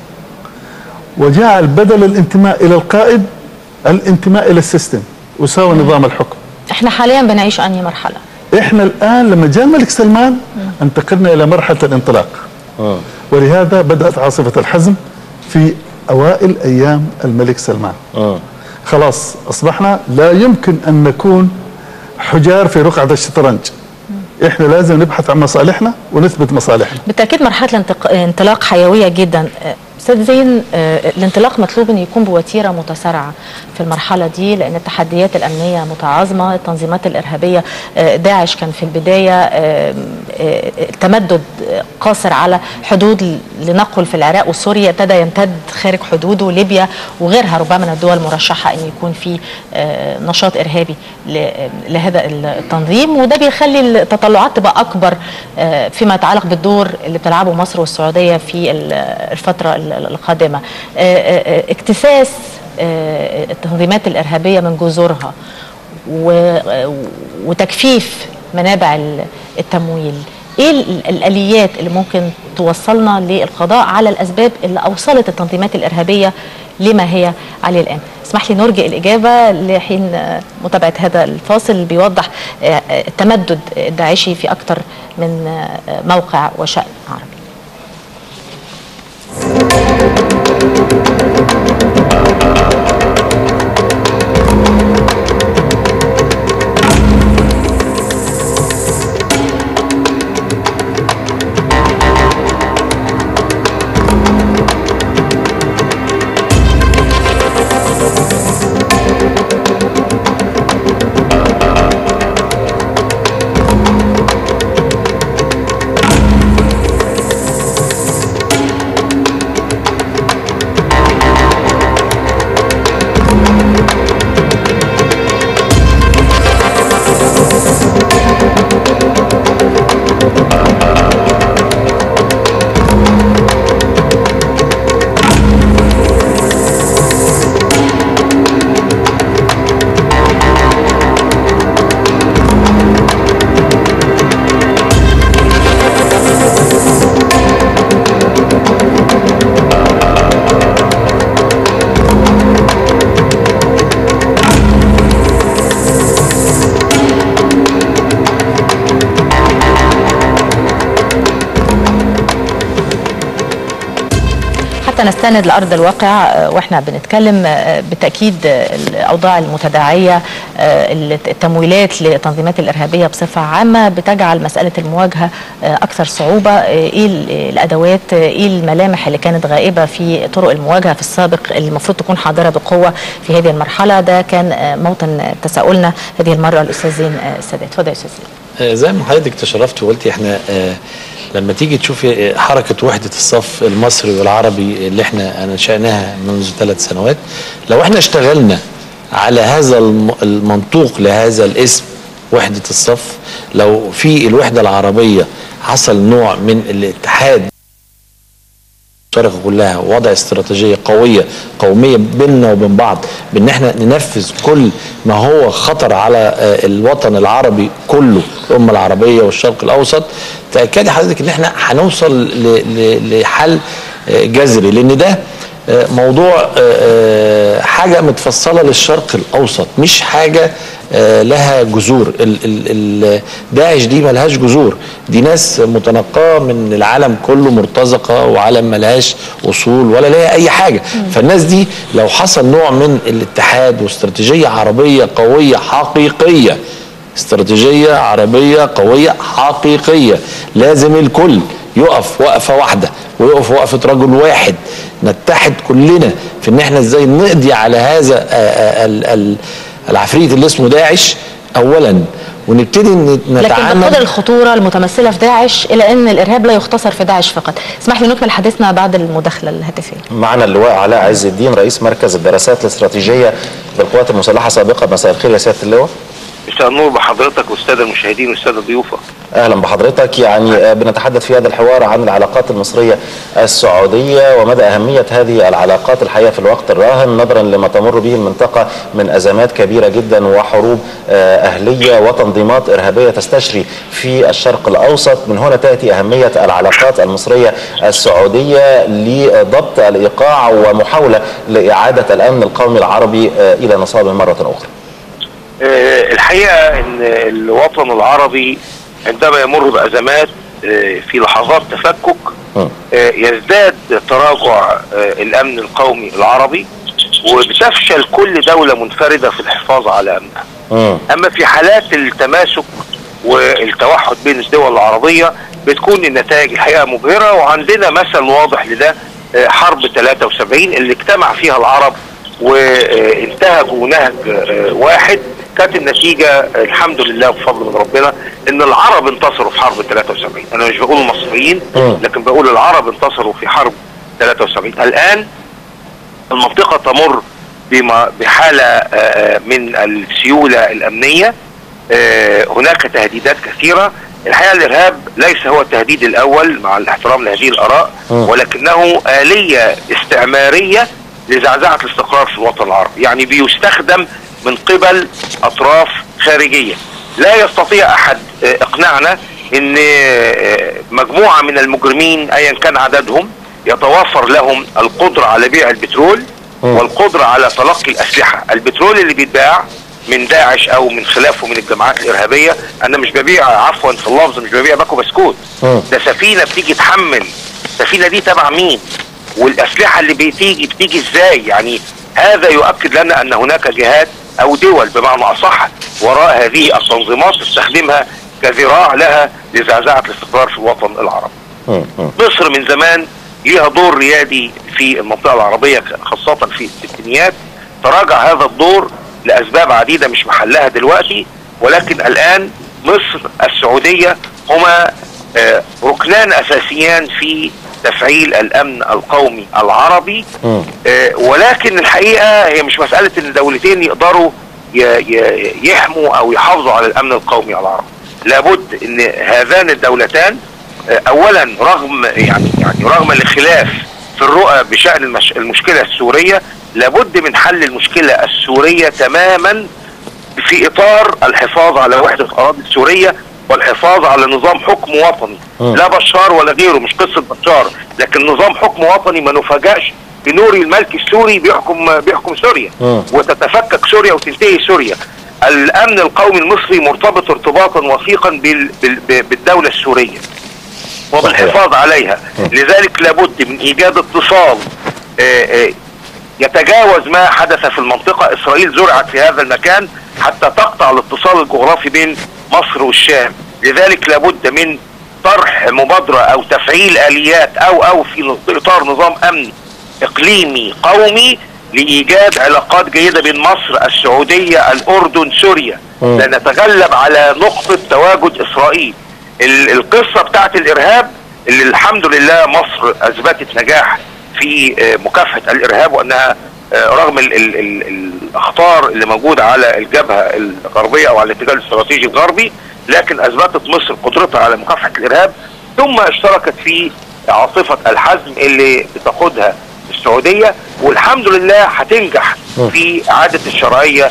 وجعل بدل الانتماء إلى القائد الانتماء إلى السيستم وساوى نظام الحكم احنا حاليا بنعيش انهي مرحله احنا الان لما جاء الملك سلمان انتقلنا الى مرحله الانطلاق ولهذا بدات عاصفه الحزم في اوائل ايام الملك سلمان خلاص اصبحنا لا يمكن ان نكون حجار في رقعه الشطرنج احنا لازم نبحث عن مصالحنا ونثبت مصالحنا بالتاكيد مرحله الانتق- انطلاق حيويه جدا آه، استاذ زين آه، الانطلاق مطلوب ان يكون بوتيره متسارعه في المرحله دي لان التحديات الامنيه متعاظمه التنظيمات الارهابيه آه، داعش كان في البدايه آه، آه، التمدد آه، قاصر على حدود لنقل في العراق وسوريا ابتدى يمتد خارج حدوده ليبيا وغيرها ربما من الدول المرشحه ان يكون في آه، نشاط ارهابي ل- لهذا التنظيم وده بيخلي التطلعات تبقى اكبر آه، فيما يتعلق بالدور اللي بتلعبه مصر والسعوديه في ال- الفتره ال- القادمه آه، آه، آه، اكتساس آه، التنظيمات الارهابيه من جذورها و- وتجفيف منابع ال- التمويل ايه ال- الاليات اللي ممكن توصلنا للقضاء على الاسباب اللي اوصلت التنظيمات الارهابيه لما هي عليه الان اسمح لي نرجئ الاجابه لحين آه، متابعه هذا الفاصل اللي بيوضح آه، آه، التمدد الداعشي في اكثر من آه، موقع وشان عربي حتى نستند لارض الواقع آه، واحنا بنتكلم آه، بالتاكيد آه، الاوضاع المتداعيه آه، التمويلات للتنظيمات الارهابيه بصفه عامه بتجعل مساله المواجهه آه، اكثر صعوبه آه، ايه ال- الادوات آه، ايه الملامح اللي كانت غائبه في طرق المواجهه في السابق اللي المفروض تكون حاضره بقوه في هذه المرحله ده كان آه، موطن تساؤلنا هذه المره الاستاذ زين آه، السادات اتفضل يا استاذ زين آه، زي ما حضرتك تشرفت وقلتي احنا آه، لما تيجي تشوفي آه، حركة وحدة الصف المصري والعربي اللي احنا انشأناها منذ ثلاث سنوات لو احنا اشتغلنا على هذا الم- المنطوق لهذا الاسم وحدة الصف لو في الوحدة العربية حصل نوع من الاتحاد المشاركة كلها وضع استراتيجية قوية قومية بيننا وبين بعض بان احنا ننفذ كل ما هو خطر على آه، الوطن العربي كله الأمة العربية والشرق الأوسط تأكدي حضرتك ان احنا هنوصل ل- ل- لحل آه، جذري لان ده آه، موضوع آه، آه، حاجة متفصلة للشرق الأوسط مش حاجة آه، لها جذور ال- ال- ال- داعش دي ملهاش جذور دي ناس متنقاه من العالم كله مرتزقه وعالم ملهاش اصول ولا لها اي حاجه فالناس دي لو حصل نوع من الاتحاد واستراتيجيه عربيه قويه حقيقيه استراتيجيه عربيه قويه حقيقيه لازم الكل يقف وقفه واحده ويقف وقفه رجل واحد نتحد كلنا في ان احنا ازاي نقضي على هذا آه، آه، ال- ال- العفريت اللي اسمه داعش اولا ونبتدي ن- لكن نتعامل بقدر الخطوره المتمثله في داعش الى ان الارهاب لا يختصر في داعش فقط اسمح لي نكمل حديثنا بعد المداخله الهاتفيه معنا اللواء علاء عز الدين رئيس مركز الدراسات الاستراتيجيه بالقوات المسلحه سابقا مساء الخير يا سياده اللواء مساء النور بحضرتك والساده المشاهدين والساده ضيوفك اهلا بحضرتك يعني آه، بنتحدث في هذا الحوار عن العلاقات المصريه السعوديه ومدى اهميه هذه العلاقات الحقيقه في الوقت الراهن نظرا لما تمر به المنطقه من ازمات كبيره جدا وحروب آه، اهليه وتنظيمات ارهابيه تستشري في الشرق الاوسط من هنا تاتي اهميه العلاقات المصريه السعوديه لضبط الايقاع ومحاوله لاعاده الامن القومي العربي آه، الى نصابه مره اخرى آه، الحقيقه ان الوطن العربي عندما يمر بازمات آه، في لحظات تفكك مم. آه، يزداد تراجع آه، الامن القومي العربي وبتفشل كل دوله منفرده في الحفاظ على امنها مم. اما في حالات التماسك والتوحد بين الدول العربيه بتكون النتائج الحقيقه مبهره وعندنا مثل واضح لده آه، حرب 73 اللي اجتمع فيها العرب وانتهجوا نهج آه، واحد كانت النتيجه آه، الحمد لله بفضل من ربنا ان العرب انتصروا في حرب 73 انا مش بقول المصريين مم. لكن بقول العرب انتصروا في حرب 73 الان المنطقة تمر بما- بحالة آه، من السيولة الأمنية آه، هناك تهديدات كثيرة الحقيقة الإرهاب ليس هو التهديد الأول مع الاحترام لهذه الآراء مم. ولكنه آلية استعمارية لزعزعة الاستقرار في الوطن العربي يعني بيستخدم من قبل أطراف خارجية لا يستطيع أحد آه، إقناعنا أن آه، مجموعة من المجرمين أيا كان عددهم يتوفر لهم القدرة على بيع البترول مم. والقدرة على تلقي الأسلحة البترول اللي بيتباع من داعش أو من خلافه من الجماعات الإرهابية أنا مش ببيع عفوا في اللفظ مش ببيع باكو بسكوت مم. ده سفينة بتيجي تحمل السفينة دي تبع مين والأسلحة اللي بتيجي بتيجي إزاي يعني هذا يؤكد لنا أن هناك جهات أو دول بمعنى أصح وراء هذه التنظيمات تستخدمها كذراع لها لزعزعة الاستقرار في الوطن العربي مم. مم. مصر من زمان ليها دور ريادي في المنطقة العربية خاصة في الستينيات تراجع هذا الدور لأسباب عديدة مش محلها دلوقتي ولكن الآن مصر السعودية هما آه، ركنان أساسيان في تفعيل الأمن القومي العربي مم. آه، ولكن الحقيقة هي مش مسألة ان دولتين يقدروا ي- ي- يحموا او يحافظوا على الامن القومي العربي لابد ان هذان الدولتان آه، اولا رغم يعني يعني رغم الخلاف في الرؤى بشأن المش المشكلة السورية لابد من حل المشكلة السورية تماما في اطار الحفاظ على وحدة اراضي السورية والحفاظ على نظام حكم وطني مم. لا بشار ولا غيره مش قصة بشار لكن نظام حكم وطني ما نفاجأش بنوري الملك السوري بيحكم بيحكم سوريا مم. وتتفكك سوريا وتنتهي سوريا الامن القومي المصري مرتبط ارتباطا وثيقا بال- بال- بالدولة السورية وبالحفاظ عليها لذلك لابد من ايجاد اتصال آه، آه، يتجاوز ما حدث في المنطقة إسرائيل زرعت في هذا المكان حتى تقطع الاتصال الجغرافي بين مصر والشام لذلك لابد من طرح مبادرة أو تفعيل آليات أو أو في إطار نظام أمني إقليمي قومي لإيجاد علاقات جيدة بين مصر السعودية الأردن سوريا مم. لنتغلب على نقطة تواجد إسرائيل ال- القصة بتاعت الإرهاب اللي الحمد لله مصر أثبتت نجاح في آه، مكافحة الإرهاب وأنها آه، رغم ال ال ال الأخطار اللي موجودة على الجبهة الغربية أو على الاتجاه الاستراتيجي الغربي لكن أثبتت مصر قدرتها على مكافحة الإرهاب ثم اشتركت في عاصفة الحزم اللي بتقودها السعودية والحمد لله هتنجح في إعادة الشرعية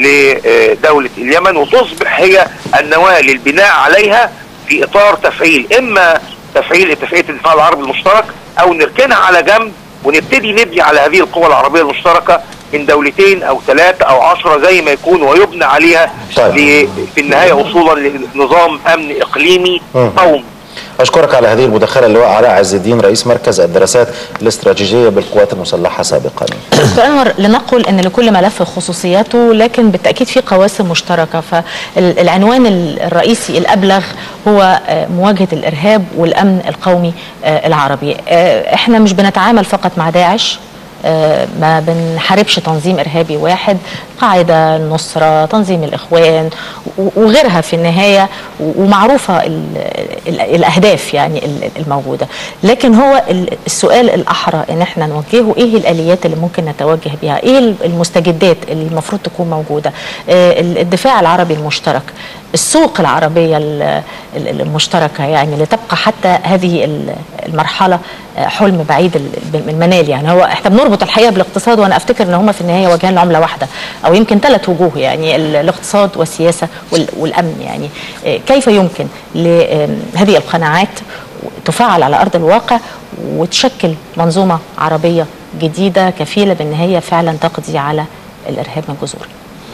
لدولة اليمن وتصبح هي النواة للبناء عليها في إطار تفعيل إما تفعيل اتفاقية الدفاع العربي المشترك أو نركنها على جنب ونبتدي نبني على هذه القوى العربية المشتركة من دولتين أو ثلاثة أو عشرة زي ما يكون ويبنى عليها طيب. ل- في النهاية وصولا لنظام أمن إقليمي مم. قومي أشكرك على هذه المداخلة اللواء علاء عز الدين رئيس مركز الدراسات الاستراتيجية بالقوات المسلحة سابقا دكتور انور لنقل ان لكل ملف خصوصياته لكن بالتاكيد في قواسم مشتركه فالعنوان الرئيسي الابلغ هو آه، مواجهه الارهاب والامن القومي آه، العربي آه، احنا مش بنتعامل فقط مع داعش آه، ما بنحاربش تنظيم ارهابي واحد قاعده النصره تنظيم الاخوان و- وغيرها في النهايه و- ومعروفه ال- ال- الاهداف يعني ال- الموجوده لكن هو ال- السؤال الاحرى ان احنا نوجهه ايه الاليات اللي ممكن نتوجه بها ايه ال- المستجدات اللي المفروض تكون موجوده آه، ال- الدفاع العربي المشترك السوق العربيه ال- ال- المشتركه يعني لتبقى حتى هذه ال- المرحله آه، حلم بعيد ال- ال- المنال يعني هو احنا بنربط الحقيقه بالاقتصاد وانا افتكر ان هم في النهايه وجهان لعمله واحده او يمكن ثلاث وجوه يعني ال- الاقتصاد والسياسه وال- والامن يعني آه، كيف يمكن لهذه القناعات تفعل على ارض الواقع وتشكل منظومه عربيه جديده كفيله بان هي فعلا تقضي على الارهاب من جذوره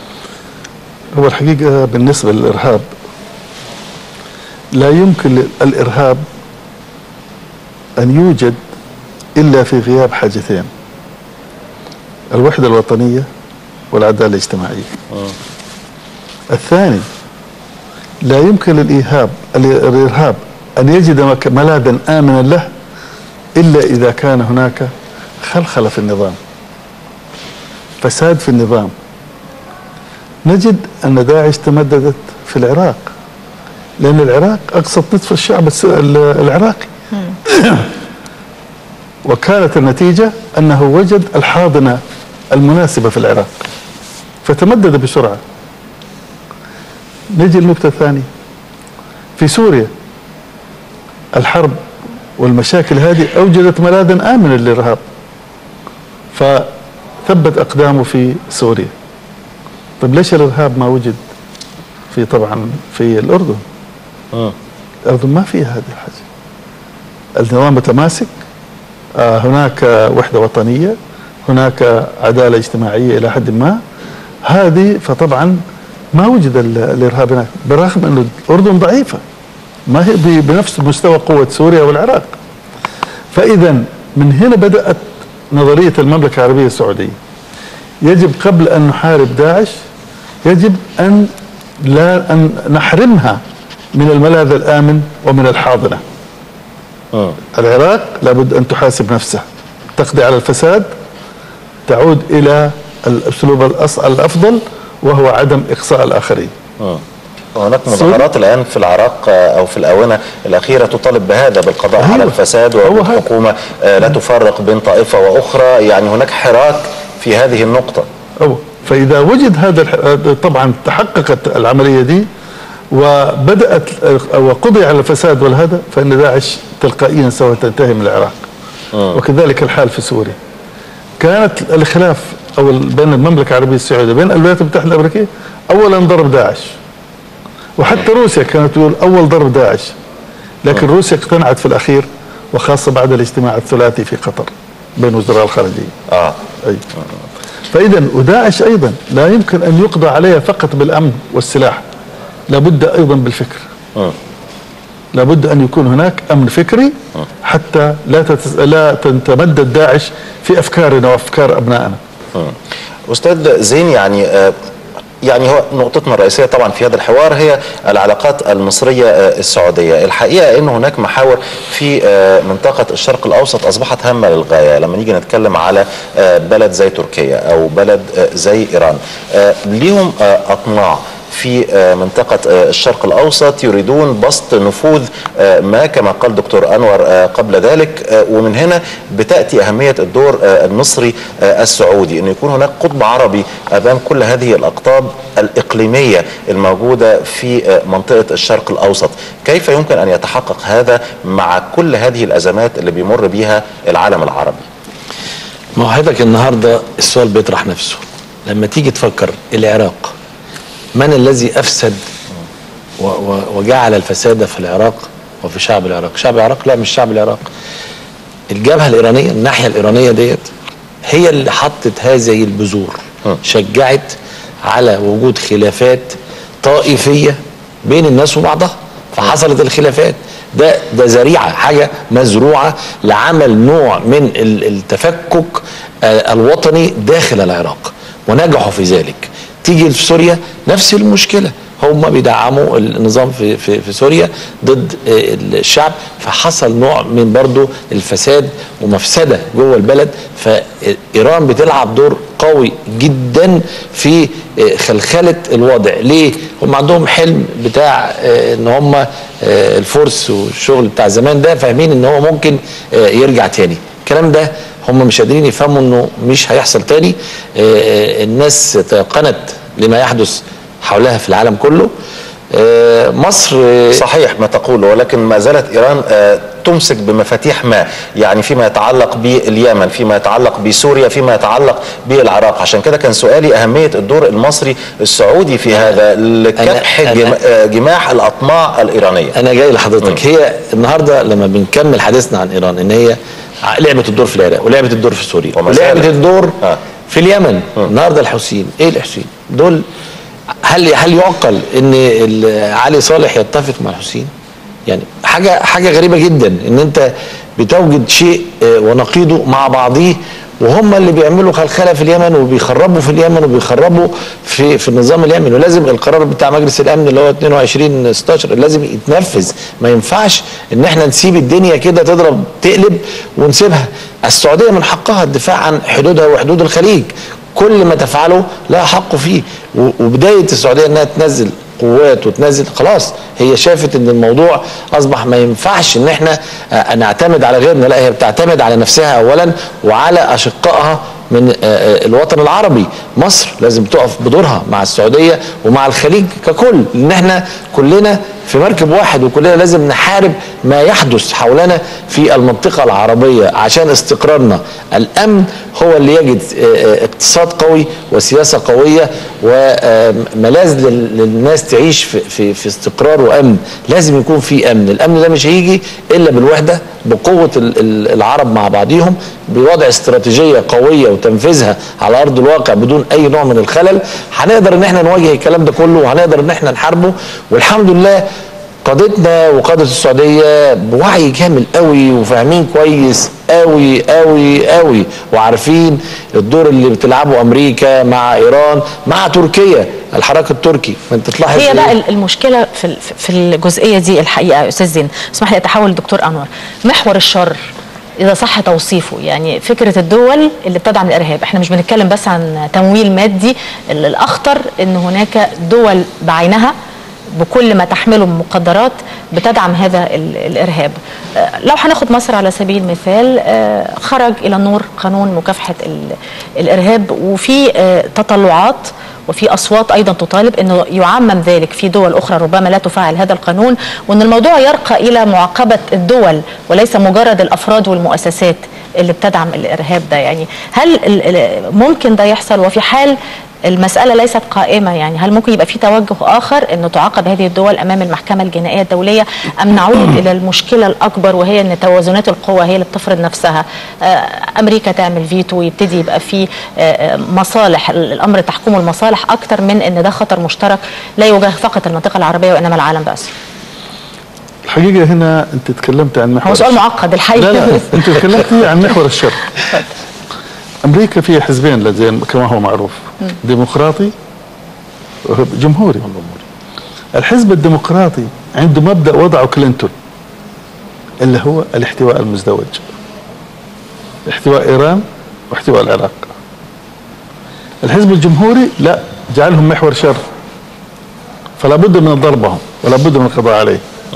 هو الحقيقة بالنسبة للإرهاب لا يمكن الإرهاب أن يوجد إلا في غياب حاجتين الوحدة الوطنية والعدالة الاجتماعية الثاني لا يمكن للإيهاب الإرهاب أن يجد مك- ملاذا آمنا له إلا إذا كان هناك خلخلة في النظام فساد في النظام نجد أن داعش تمددت في العراق لأن العراق أقصت نصف الشعب الس- ال- العراقي وكانت النتيجة أنه وجد الحاضنة المناسبة في العراق فتمدد بسرعة نجي النقطة الثانية في سوريا الحرب والمشاكل هذه أوجدت ملاذا آمنا للإرهاب فثبت أقدامه في سوريا طيب ليش الإرهاب ما وجد في طبعا في الأردن الأردن ما فيها هذه الحاجة النظام متماسك آه هناك وحدة وطنية هناك عدالة اجتماعية إلى حد ما هذه فطبعا ما وجد ال- الإرهاب هناك بالرغم أن الأردن ضعيفة ما هي ب- بنفس مستوى قوة سوريا والعراق فإذا من هنا بدأت نظرية المملكة العربية السعودية يجب قبل أن نحارب داعش يجب أن لا أن نحرمها من الملاذ الآمن ومن الحاضنة العراق لابد أن تحاسب نفسها تقضي على الفساد تعود إلى الأسلوب الأص- الأفضل وهو عدم إقصاء الآخرين هناك مظاهرات الآن في العراق آه، أو في الآونة الأخيرة تطالب بهذا بالقضاء على الفساد والحكومة آه، لا تفرق بين طائفة وأخرى يعني هناك حراك في هذه النقطة أو فإذا وجد هذا الح- طبعا تحققت العملية دي وبدأت وقضي على الفساد والهذا فإن داعش تلقائيا سوف تنتهي من العراق وكذلك الحال في سوريا كانت الخلاف أو ال- بين المملكة العربية السعودية بين الولايات المتحدة الأمريكية أولا ضرب داعش وحتى روسيا كانت تقول أول ضرب داعش لكن روسيا اقتنعت في الأخير وخاصة بعد الاجتماع الثلاثي في قطر بين وزراء الخارجية آه. أي. فإذا وداعش أيضا لا يمكن أن يقضى عليها فقط بالأمن والسلاح لابد أيضا بالفكر لابد ان يكون هناك امن فكري حتى لا تتس... لا تتمدد داعش في افكارنا وافكار ابنائنا استاذ زين يعني آه، يعني هو نقطتنا الرئيسيه طبعا في هذا الحوار هي العلاقات المصريه آه، السعوديه، الحقيقه ان هناك محاور في آه، منطقه الشرق الاوسط اصبحت هامه للغايه، لما نيجي نتكلم على آه، بلد زي تركيا او بلد آه، زي ايران، آه، ليهم آه، اطماع في آه، منطقة آه، الشرق الأوسط يريدون بسط نفوذ آه، ما كما قال دكتور أنور آه، قبل ذلك آه، ومن هنا بتأتي أهمية الدور آه، المصري آه، السعودي أن يكون هناك قطب عربي أمام كل هذه الأقطاب الإقليمية الموجودة في آه، منطقة الشرق الأوسط كيف يمكن أن يتحقق هذا مع كل هذه الأزمات اللي بيمر بها العالم العربي ما هو حضرتك النهارده السؤال بيطرح نفسه لما تيجي تفكر العراق من الذي افسد و و وجعل الفساد في العراق وفي شعب العراق شعب العراق لا مش شعب العراق الجبهه الايرانيه الناحيه الايرانيه ديت هي اللي حطت هذه البذور شجعت على وجود خلافات طائفيه بين الناس وبعضها فحصلت الخلافات ده ده ذريعه حاجه مزروعه لعمل نوع من ال- التفكك آه، الوطني داخل العراق ونجحوا في ذلك تيجي في سوريا نفس المشكله هم بيدعموا النظام في في, في سوريا ضد آه، الشعب فحصل نوع من برضو الفساد ومفسده جوه البلد فايران بتلعب دور قوي جدا في آه، خلخله الوضع ليه هم عندهم حلم بتاع آه، ان هم آه، الفرس والشغل بتاع زمان ده فاهمين ان هو ممكن آه، يرجع تاني الكلام ده هم مش قادرين يفهموا انه مش هيحصل تاني آه، آه، الناس تيقنت لما يحدث حولها في العالم كله آه، مصر آه، صحيح ما تقول ولكن ما زالت ايران آه، تمسك بمفاتيح ما يعني فيما يتعلق باليمن فيما يتعلق بسوريا فيما يتعلق بالعراق عشان كده كان سؤالي اهميه الدور المصري السعودي في هذا لكبح أنا- جم- آه، جماح الاطماع الايرانيه انا جاي لحضرتك هي النهارده لما بنكمل حديثنا عن ايران ان هي ع- لعبت الدور في العراق ولعبت الدور في سوريا وما زالت. ولعبت الدور آه. في اليمن النهارده الحوثيين ايه الحوثيين دول هل هل يعقل ان ال- علي صالح يتفق مع الحوثيين يعني حاجه حاجه غريبه جدا ان انت بتوجد شيء آه، ونقيضه مع بعضيه وهم اللي بيعملوا خلخله في اليمن وبيخربوا في اليمن وبيخربوا في في النظام اليمني ولازم القرار بتاع مجلس الامن اللي هو 22 16 لازم يتنفذ ما ينفعش ان احنا نسيب الدنيا كده تضرب تقلب ونسيبها السعوديه من حقها الدفاع عن حدودها وحدود الخليج كل ما تفعله لها حق فيه و- وبدايه السعوديه انها تنزل قوات وتنزل خلاص هي شافت ان الموضوع اصبح ما ينفعش ان احنا آه، نعتمد على غيرنا لا هي بتعتمد على نفسها اولا وعلى اشقائها من آه، آه، الوطن العربي مصر لازم تقف بدورها مع السعوديه ومع الخليج ككل لان احنا كلنا في مركب واحد وكلنا لازم نحارب ما يحدث حولنا في المنطقه العربيه عشان استقرارنا الامن هو اللي يجد آه، آه، اقتصاد قوي وسياسه قويه وملاذ لل- للناس تعيش في, في, في استقرار وامن لازم يكون في امن الامن ده مش هيجي الا بالوحده بقوه ال- ال- العرب مع بعضهم بوضع استراتيجيه قويه وتنفيذها على ارض الواقع بدون اي نوع من الخلل هنقدر ان احنا نواجه الكلام ده كله وهنقدر ان احنا نحاربه والحمد لله قادتنا وقادة السعودية بوعي كامل قوي وفاهمين كويس قوي قوي قوي وعارفين الدور اللي بتلعبه أمريكا مع إيران مع تركيا الحراك التركي فأنت تلاحظ هي إيه؟ بقى المشكله في ال- في الجزئيه دي الحقيقه يا استاذ زين اسمح لي اتحول للدكتور انور محور الشر اذا صح توصيفه يعني فكره الدول اللي بتدعم الارهاب احنا مش بنتكلم بس عن تمويل مادي ال- الاخطر ان هناك دول بعينها بكل ما تحمله من مقدرات بتدعم هذا ال- الارهاب آه، لو هناخد مصر على سبيل المثال آه، خرج الى النور قانون مكافحه ال- الارهاب وفي آه، تطلعات وفي اصوات ايضا تطالب انه يعمم ذلك في دول اخرى ربما لا تفعل هذا القانون وان الموضوع يرقى الى معاقبه الدول وليس مجرد الافراد والمؤسسات اللي بتدعم الارهاب ده يعني هل ال- ال- ممكن ده يحصل وفي حال المسألة ليست قائمة يعني هل ممكن يبقى في توجه آخر أنه تعاقب هذه الدول أمام المحكمة الجنائية الدولية أم نعود إلى المشكلة الأكبر وهي أن توازنات القوى هي اللي بتفرض نفسها آه، أمريكا تعمل فيتو ويبتدي يبقى في آه، آه، مصالح الأمر تحكمه المصالح أكتر من أن ده خطر مشترك لا يواجه فقط المنطقة العربية وإنما العالم بس الحقيقه هنا انت تكلمت عن محور هو سؤال الشر. معقد الحقيقه لا لا انت تكلمتي عن محور الشر امريكا فيها حزبين لا زي ما- كما هو معروف ديمقراطي وجمهوري الحزب الديمقراطي عنده مبدا وضعه كلينتون اللي هو الاحتواء المزدوج احتواء ايران واحتواء العراق الحزب الجمهوري لا جعلهم محور شر فلا بد من ضربهم ولا بد من القضاء عليه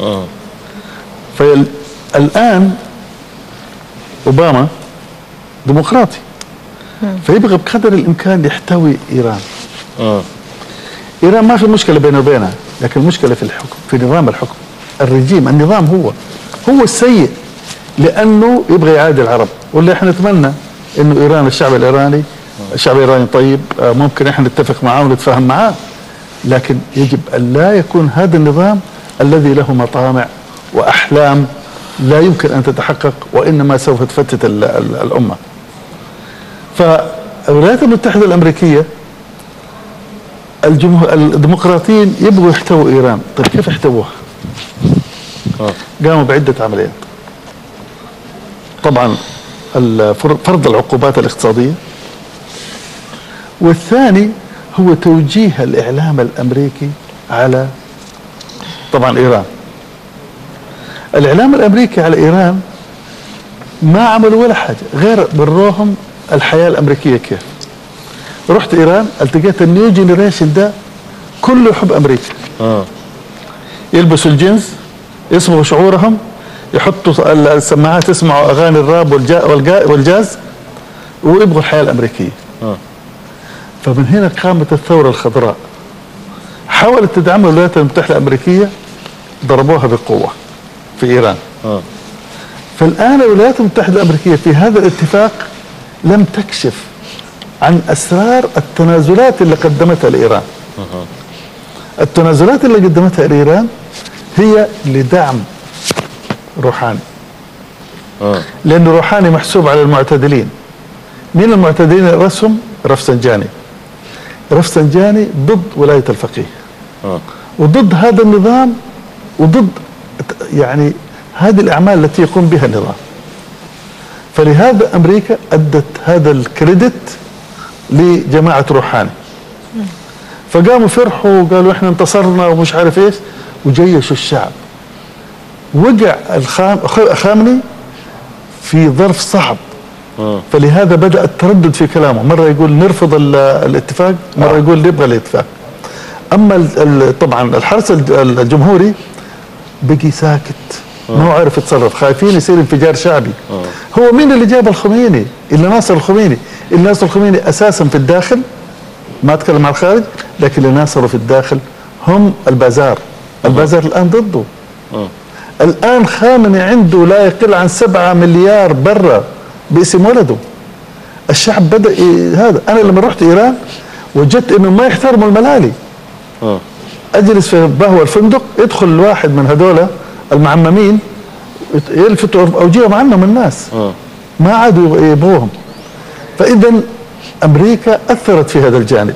فالآن أوباما ديمقراطي فيبغى بقدر الإمكان يحتوي إيران إيران ما في مشكلة بينه وبينها لكن المشكلة في الحكم في نظام الحكم الرجيم النظام هو هو السيء لأنه يبغى يعادي العرب واللي احنا نتمنى انه ايران الشعب الايراني الشعب الايراني طيب آه، ممكن احنا نتفق معاه ونتفاهم معاه لكن يجب ان لا يكون هذا النظام الذي له مطامع واحلام لا يمكن ان تتحقق وانما سوف تفتت ال- ال- الامه. فالولايات المتحده الامريكيه الجمهور الديمقراطيين يبغوا يحتووا ايران، طيب كيف يحتووها؟ قاموا بعده عمليات. طبعا الفر- فرض العقوبات الاقتصاديه والثاني هو توجيه الاعلام الامريكي على طبعا ايران الاعلام الامريكي على ايران ما عملوا ولا حاجه غير بروهم الحياه الامريكيه كيف رحت ايران التقيت النيو جينيريشن ده كله يحب امريكا يلبسوا الجنس يصبغوا شعورهم يحطوا ال- السماعات يسمعوا اغاني الراب والجا والجا والجاز ويبغوا الحياه الامريكيه فمن هنا قامت الثوره الخضراء حاولت تدعمها الولايات المتحده الامريكيه ضربوها بقوه في ايران فالان الولايات المتحده الامريكيه في هذا الاتفاق لم تكشف عن اسرار التنازلات اللي قدمتها لايران التنازلات اللي قدمتها لايران هي لدعم روحاني لأن روحاني محسوب على المعتدلين مين المعتدلين الرسم رفسنجاني رفسنجاني ضد ولاية الفقيه وضد هذا النظام وضد يعني هذه الأعمال التي يقوم بها النظام فلهذا أمريكا أدت هذا الكريدت لجماعة روحاني فقاموا فرحوا وقالوا احنا انتصرنا ومش عارف ايش وجيشوا الشعب وقع الخام خامني في ظرف صعب فلهذا بدأ التردد في كلامه مرة يقول نرفض ال- الاتفاق مرة يقول نبغى الاتفاق أما ال- ال- طبعا الحرس الج- الجمهوري بقي ساكت ما هو عارف يتصرف خايفين يصير انفجار شعبي هو مين اللي جاب الخميني اللي ناصر الخميني اللي ناصر الخميني أساسا في الداخل ما أتكلم عن الخارج لكن اللي ناصروا في الداخل هم البازار البازار الآن ضده الآن خامنئي عنده لا يقل عن سبعة مليار برا باسم ولده الشعب بدأ ي- هذا أنا لما رحت إيران وجدت إنه ما يحترموا الملالي أجلس في بهوى الفندق يدخل واحد من هذول المعممين يت- يلفتوا أوجيهم عنهم الناس ما عادوا يبغوهم فإذا أمريكا أثرت في هذا الجانب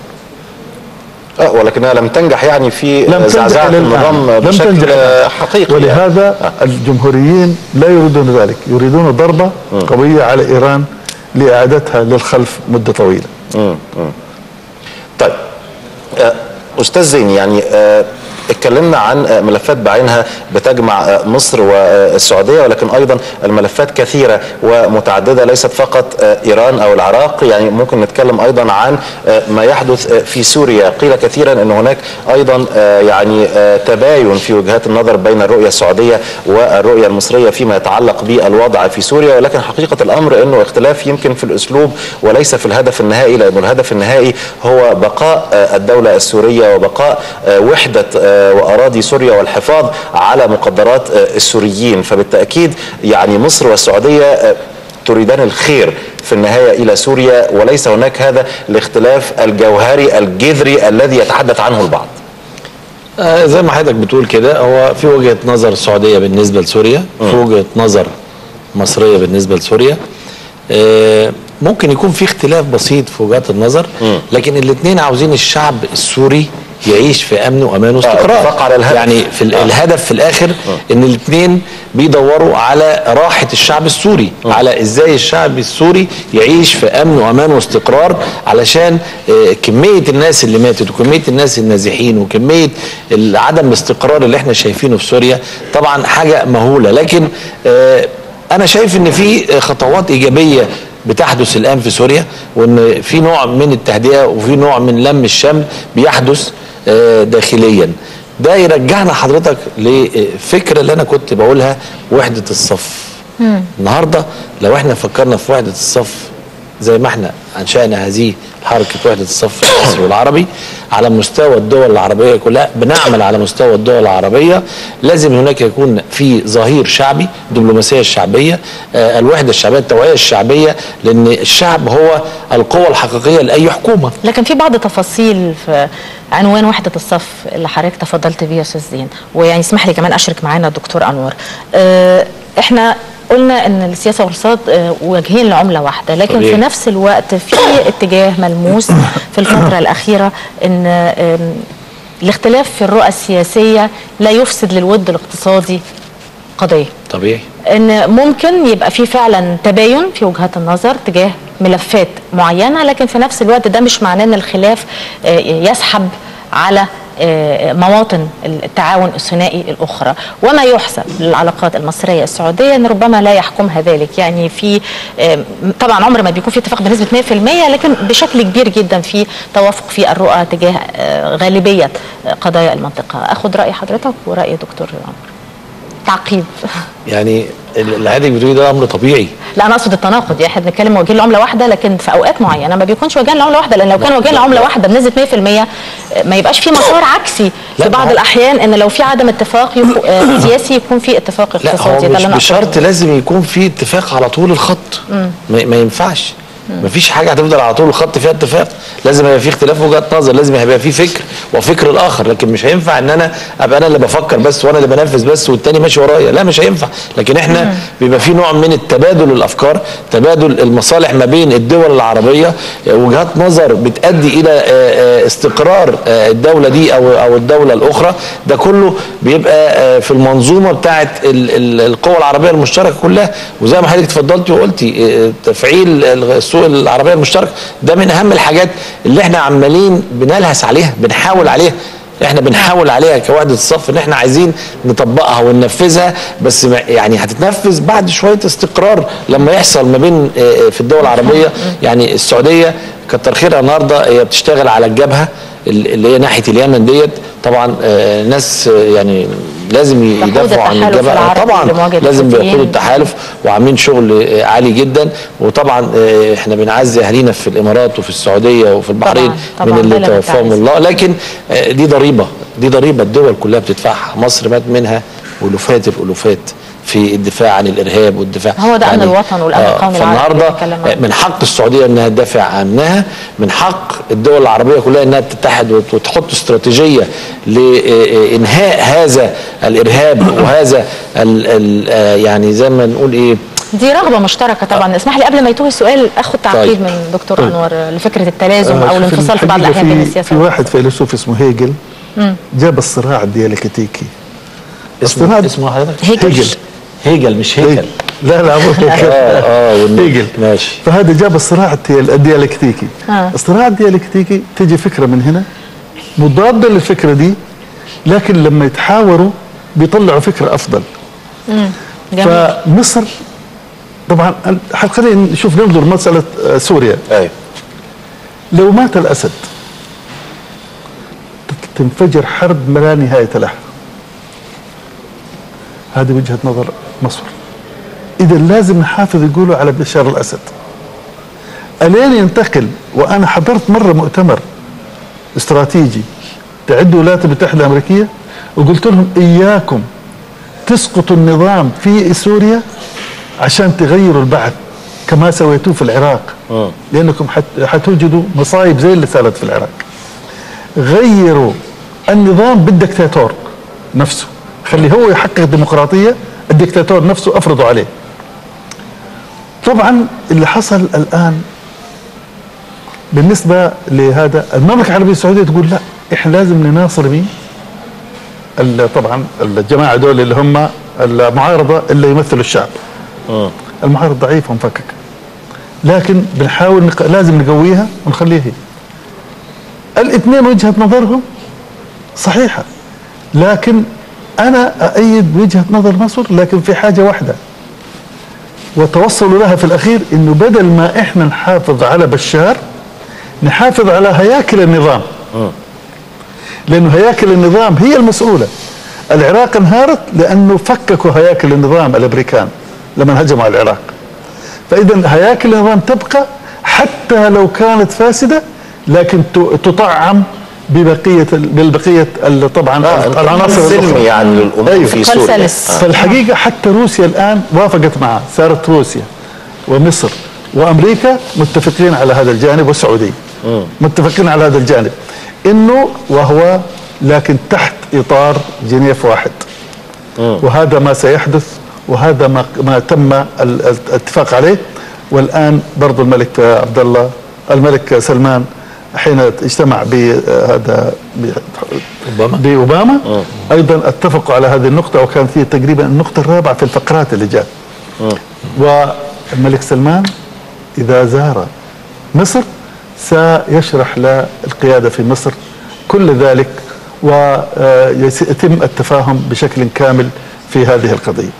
آه ولكنها لم تنجح يعني في لم زعزعة تنجح للآن. النظام لم بشكل تنجح آه، للآن. حقيقي ولهذا يعني. الجمهوريين لا يريدون ذلك يريدون ضربة قوية على إيران لإعادتها للخلف مدة طويلة مم. مم. طيب آه، استاذ زين يعني آه، اتكلمنا عن آه، ملفات بعينها بتجمع آه، مصر والسعوديه ولكن ايضا الملفات كثيره ومتعدده ليست فقط آه، ايران او العراق يعني ممكن نتكلم ايضا عن آه، ما يحدث آه، في سوريا قيل كثيرا ان هناك ايضا آه، يعني آه، تباين في وجهات النظر بين الرؤيه السعوديه والرؤيه المصريه فيما يتعلق بالوضع في سوريا ولكن حقيقه الامر انه اختلاف يمكن في الاسلوب وليس في الهدف النهائي لانه الهدف النهائي هو بقاء آه، الدوله السوريه وبقاء آه، وحده آه، واراضي سوريا والحفاظ على مقدرات آه، السوريين فبالتاكيد يعني مصر والسعوديه آه، تريدان الخير في النهايه الى سوريا وليس هناك هذا الاختلاف الجوهري الجذري الذي يتحدث عنه البعض. آه، زي ما حضرتك بتقول كده هو في وجهه نظر السعوديه بالنسبه لسوريا في وجهه نظر مصريه بالنسبه لسوريا آه، ممكن يكون في اختلاف بسيط في وجهات النظر لكن الاثنين عاوزين الشعب السوري يعيش في امن وامان واستقرار اتفاق على الهدف. يعني في ال- الهدف في الاخر ان الاثنين بيدوروا على راحه الشعب السوري على ازاي الشعب السوري يعيش في امن وامان واستقرار علشان آه، كميه الناس اللي ماتت وكميه الناس النازحين وكميه ال- عدم الاستقرار اللي احنا شايفينه في سوريا طبعا حاجه مهوله لكن آه، انا شايف ان في خطوات ايجابيه بتحدث الان في سوريا وان في نوع من التهدئه وفي نوع من لم الشمل بيحدث آه، داخليا ده يرجعنا حضرتك لفكره اللي انا كنت بقولها وحده الصف النهارده لو احنا فكرنا في وحده الصف زي ما احنا انشانا هذه حركه وحده الصف المصري والعربي على مستوى الدول العربيه كلها بنعمل على مستوى الدول العربيه لازم هناك يكون في ظهير شعبي الدبلوماسيه الشعبيه آه الوحده الشعبيه التوعيه الشعبيه لان الشعب هو القوه الحقيقيه لاي حكومه لكن في بعض تفاصيل في عنوان وحدة الصف اللي حضرتك تفضلت بيه يا استاذ زين ويعني اسمح لي كمان اشرك معانا الدكتور انور اه احنا قلنا ان السياسه والاقتصاد اه وجهين لعمله واحده لكن طبيعي. في نفس الوقت في اتجاه ملموس في الفتره الاخيره ان ام، الاختلاف في الرؤى السياسيه لا يفسد للود الاقتصادي قضيه طبيعي ان ممكن يبقى في فعلا تباين في وجهات النظر تجاه ملفات معينه لكن في نفس الوقت ده مش معناه ان الخلاف آه، يسحب على آه، مواطن التعاون الثنائي الاخرى وما يحسب للعلاقات المصريه السعوديه ان ربما لا يحكمها ذلك يعني في آه، طبعا عمر ما بيكون في اتفاق بنسبه 100% لكن بشكل كبير جدا في توافق في الرؤى تجاه آه، غالبيه آه، قضايا المنطقه اخذ راي حضرتك وراي دكتور عمر تعقيب يعني اللي حضرتك بتقوليه ده امر طبيعي لا انا اقصد التناقض يعني احنا بنتكلم وجهين لعمله واحده لكن في اوقات معينه ما بيكونش وجهين لعمله واحده لان لو كان وجهين لعمله واحده بنسبه 100% ما يبقاش في مسار عكسي لا، في بعض ما هو- الأحيان ان لو في عدم اتفاق يكو- آه، سياسي يكون في اتفاق لا اقتصادي هو ده مش اللي انا بشرط أقصده. لازم يكون في اتفاق على طول الخط ما, ما ينفعش مفيش حاجه هتفضل على طول الخط فيها اتفاق لازم يبقى في اختلاف وجهات نظر لازم يبقى في فكر وفكر الاخر لكن مش هينفع ان انا ابقى انا اللي بفكر بس وانا اللي بنفذ بس والتاني ماشي ورايا لا مش هينفع لكن احنا بيبقى في نوع من التبادل الافكار تبادل المصالح ما بين الدول العربيه آه، وجهات نظر بتؤدي الى آه، آه، استقرار آه، الدوله دي او او الدوله الاخرى ده كله بيبقى آه، في المنظومه بتاعه ال- ال- القوى العربيه المشتركه كلها وزي ما حضرتك اتفضلتي وقلتي آه، تفعيل السوق العربيه المشتركه ده من اهم الحاجات اللي احنا عمالين بنلهس عليها بنحاول عليها احنا بنحاول عليها كوحده الصف ان احنا عايزين نطبقها وننفذها بس ما- يعني هتتنفذ بعد شويه استقرار لما يحصل ما بين آه، آه، في الدول العربيه يعني السعوديه كتر خيرها النهارده هي بتشتغل على الجبهه اللي هي ناحيه اليمن ديت طبعا آه، ناس آه، يعني لازم تقود يدافعوا عن التحالف الجبهه العربي طبعا لمواجهة لازم الحوثيين. بيقودوا التحالف وعاملين شغل آه، عالي جدا وطبعا آه، احنا بنعزي اهالينا في الامارات وفي السعوديه وفي البحرين طبعاً، من طبعاً، اللي بلا توفاهم متعز. الله لكن آه، دي ضريبه دي ضريبه الدول كلها بتدفعها مصر مات منها الوفات الالوفات في الدفاع عن الارهاب والدفاع هو ده أمن الوطن والأمن القومي العربي فالنهارده اللي بنتكلم عنه. آه، من حق السعوديه انها تدافع عنها من حق الدول العربيه كلها انها تتحد وت- وتحط استراتيجيه لانهاء هذا الارهاب وهذا ال ال آه، يعني زي ما نقول ايه دي رغبه مشتركه طبعا اسمح لي قبل ما يتوه السؤال اخد تعقيب طيب. من دكتور انور لفكره التلازم آه، او في الانفصال في بعض الحقيقة الاحيان بين في, السياسه في واحد فيلسوف اسمه هيجل جاب الصراع الديالكتيكي اسمه الصراع- اسمه حضرتك هيجل. هيجل مش هيكل لا لا مو هيكل اه اه والنبي. هيجل ماشي فهذا جاب الصراع الديال- الديالكتيكي آه. الصراع الديالكتيكي تجي فكره من هنا مضاده للفكره دي لكن لما يتحاوروا بيطلعوا فكره افضل جميل فمصر طبعا أن- خلينا نشوف ننظر مساله آه، سوريا ايوه لو مات الاسد تنفجر حرب لا نهايه لها هذه وجهه نظر مصر اذا لازم نحافظ يقولوا على بشار الاسد الين ينتقل وانا حضرت مره مؤتمر استراتيجي تعد الولايات المتحده الامريكيه وقلت لهم اياكم تسقطوا النظام في سوريا عشان تغيروا البعث كما سويتوه في العراق لانكم حت- حتوجدوا مصايب زي اللي صارت في العراق غيروا النظام بالدكتاتور نفسه خلي هو يحقق ديمقراطيه الدكتاتور نفسه افرضوا عليه طبعا اللي حصل الان بالنسبه لهذا المملكه العربيه السعوديه تقول لا احنا لازم نناصر مين؟ ال- طبعا الجماعه دول اللي هم المعارضه اللي يمثلوا الشعب المعارضه ضعيفه ومفككه لكن بنحاول نق... لازم نقويها ونخليها هي الاثنين وجهه نظرهم صحيحه لكن انا اؤيد وجهه نظر مصر لكن في حاجه واحده وتوصلوا لها في الاخير انه بدل ما احنا نحافظ على بشار نحافظ على هياكل النظام لانه هياكل النظام هي المسؤوله العراق انهارت لانه فككوا هياكل النظام الامريكان لما هجموا على العراق فاذا هياكل النظام تبقى حتى لو كانت فاسده لكن ت- تطعم ببقيه ال- بالبقيه ال- طبعا آه، العناصر سلمي الأخرى. يعني للأمور في قال سوريا سلس. آه. فالحقيقه حتى روسيا الان وافقت معه صارت روسيا ومصر وامريكا متفقين على هذا الجانب والسعوديه متفقين على هذا الجانب انه وهو لكن تحت اطار جنيف واحد وهذا ما سيحدث وهذا ما ما تم ال- ال- الاتفاق عليه والان برضو الملك عبد الله الملك سلمان حين اجتمع بهذا أوباما. باوباما ايضا اتفقوا على هذه النقطه وكان في تقريبا النقطه الرابعه في الفقرات اللي جات والملك سلمان اذا زار مصر سيشرح للقياده في مصر كل ذلك ويتم التفاهم بشكل كامل في هذه القضيه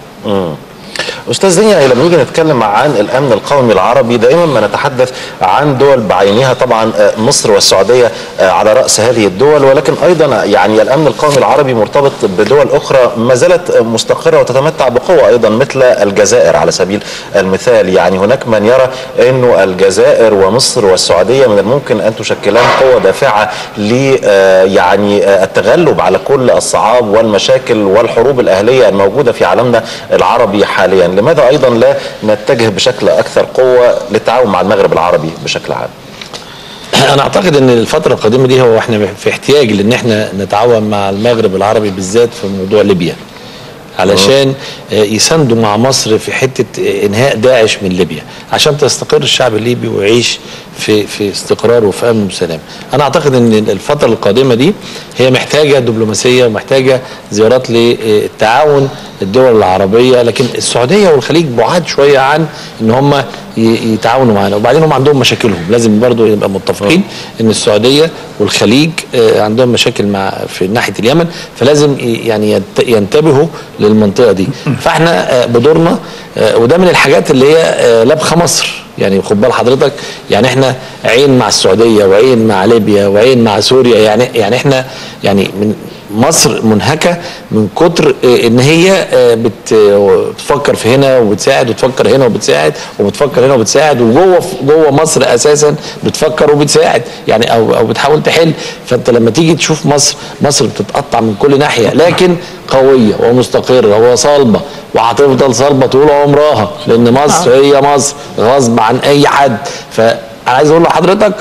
استاذ دنيا لما نيجي نتكلم عن الامن القومي العربي دائما ما نتحدث عن دول بعينها طبعا آه، مصر والسعوديه آه، على راس هذه الدول ولكن ايضا يعني الامن القومي العربي مرتبط بدول اخرى ما زالت مستقره وتتمتع بقوه ايضا مثل الجزائر على سبيل المثال يعني هناك من يرى انه الجزائر ومصر والسعوديه من الممكن ان تشكلان قوه دافعه ل آه، يعني آه، التغلب على كل الصعاب والمشاكل والحروب الاهليه الموجوده في عالمنا العربي حاليا لماذا ايضا لا نتجه بشكل اكثر قوه للتعاون مع المغرب العربي بشكل عام انا اعتقد ان الفتره القادمه دي هو احنا في احتياج لان احنا نتعاون مع المغرب العربي بالذات في موضوع ليبيا علشان آه، يساندوا مع مصر في حته آه، انهاء داعش من ليبيا عشان تستقر الشعب الليبي ويعيش في في استقرار وفي امن وسلام. انا اعتقد ان الفتره القادمه دي هي محتاجه دبلوماسيه ومحتاجه زيارات للتعاون الدول العربيه لكن السعوديه والخليج بعاد شويه عن ان هم ي- يتعاونوا معانا وبعدين هم عندهم مشاكلهم لازم برضو يبقى متفقين ان السعوديه والخليج آه، عندهم مشاكل مع في ناحيه اليمن فلازم ي- يعني ينت- ينتبهوا للمنطقه دي فاحنا آه، بدورنا آه، وده من الحاجات اللي هي آه، لبخه مصر يعني خد بال حضرتك يعني احنا عين مع السعوديه وعين مع ليبيا وعين مع سوريا يعني يعني احنا يعني من مصر منهكه من كتر آه، ان هي آه، بت- آه، بتفكر في هنا وبتساعد وتفكر هنا وبتساعد وبتفكر هنا وبتساعد وجوه جوه مصر اساسا بتفكر وبتساعد يعني او او بتحاول تحل فانت لما تيجي تشوف مصر مصر بتتقطع من كل ناحيه لكن قويه ومستقره وصلبه وهتفضل صلبه طول عمرها لان مصر هي مصر غصب عن اي حد فانا عايز اقول لحضرتك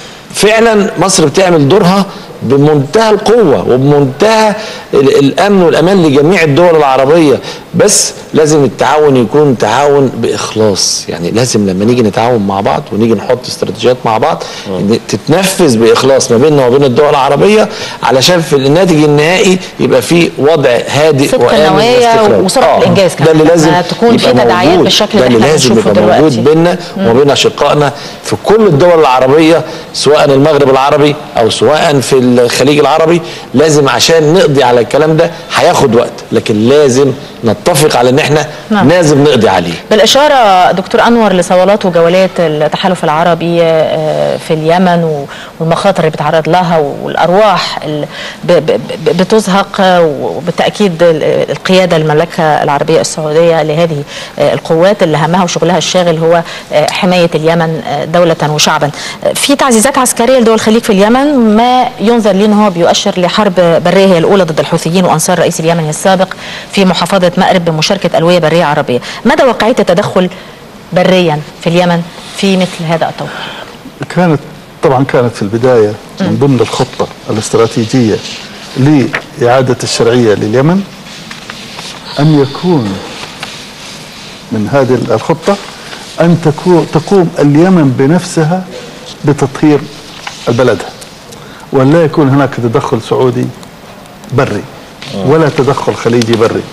فعلا مصر بتعمل دورها بمنتهى القوة وبمنتهى ال- الأمن والأمان لجميع الدول العربية بس لازم التعاون يكون تعاون بإخلاص يعني لازم لما نيجي نتعاون مع بعض ونيجي نحط استراتيجيات مع بعض إن تتنفذ بإخلاص ما بيننا وبين الدول العربية علشان في الناتج النهائي يبقى في وضع هادئ صدق وآمن النوايا واستقرار. وسرعة الإنجاز ده كمان. اللي لازم لما تكون في يبقى تداعيات موجود. بالشكل ده اللي اللي احنا لازم بنشوفه يبقى دلوقتي. موجود بيننا وبين اشقائنا في كل الدول العربيه سواء المغرب العربي او سواء في الخليج العربي لازم عشان نقضي على الكلام ده هياخد وقت لكن لازم نتفق على ان احنا نعم. لازم نقضي عليه بالإشارة دكتور أنور لصولات وجولات التحالف العربي آه، في اليمن و- والمخاطر اللي بتعرض لها والأرواح اللي ب- ب- ب- بتزهق آه، وبالتأكيد ال- القيادة المملكة العربية السعودية لهذه آه، القوات اللي همها وشغلها الشاغل هو آه، حماية اليمن آه، دولة وشعبا آه، في تعزيزات عسكرية لدول الخليج في اليمن ما ينظر ليه ان هو بيؤشر لحرب برية هي الأولى ضد الحوثيين وأنصار رئيس اليمن السابق في محافظة مأرب بمشاركة ألوية برية عربية مدى واقعية التدخل بريا في اليمن في مثل هذا التوقيت كانت طبعا كانت في البداية من ضمن الخطة الاستراتيجية لإعادة الشرعية لليمن أن يكون من هذه الخطة أن تكون تقوم اليمن بنفسها بتطهير بلدها ولا يكون هناك تدخل سعودي بري ولا تدخل خليجي بري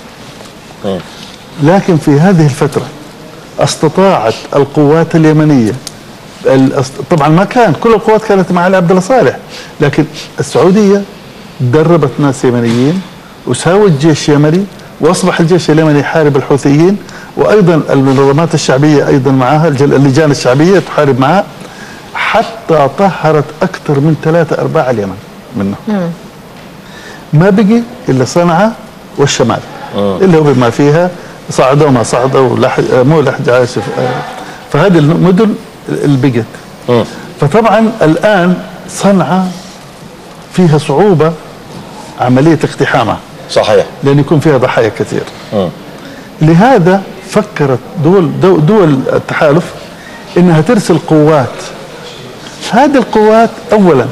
لكن في هذه الفترة استطاعت القوات اليمنية الأس- طبعا ما كان كل القوات كانت مع علي عبد الله صالح لكن السعودية دربت ناس يمنيين وساوت جيش يمني واصبح الجيش اليمني يحارب الحوثيين وايضا المنظمات الشعبيه ايضا معها الجل- اللجان الشعبيه تحارب معها حتى طهرت اكثر من ثلاثة ارباع اليمن منه ما بقي الا صنعاء والشمال اللي هو بما فيها صعدوا ما صعدوا لح... آه، مو لحج اسف آه، فهذه المدن اللي بقت فطبعا الان صنعاء فيها صعوبه عمليه اقتحامها صحيح لان يكون فيها ضحايا كثير لهذا فكرت دول دو- دول التحالف انها ترسل قوات هذه القوات اولا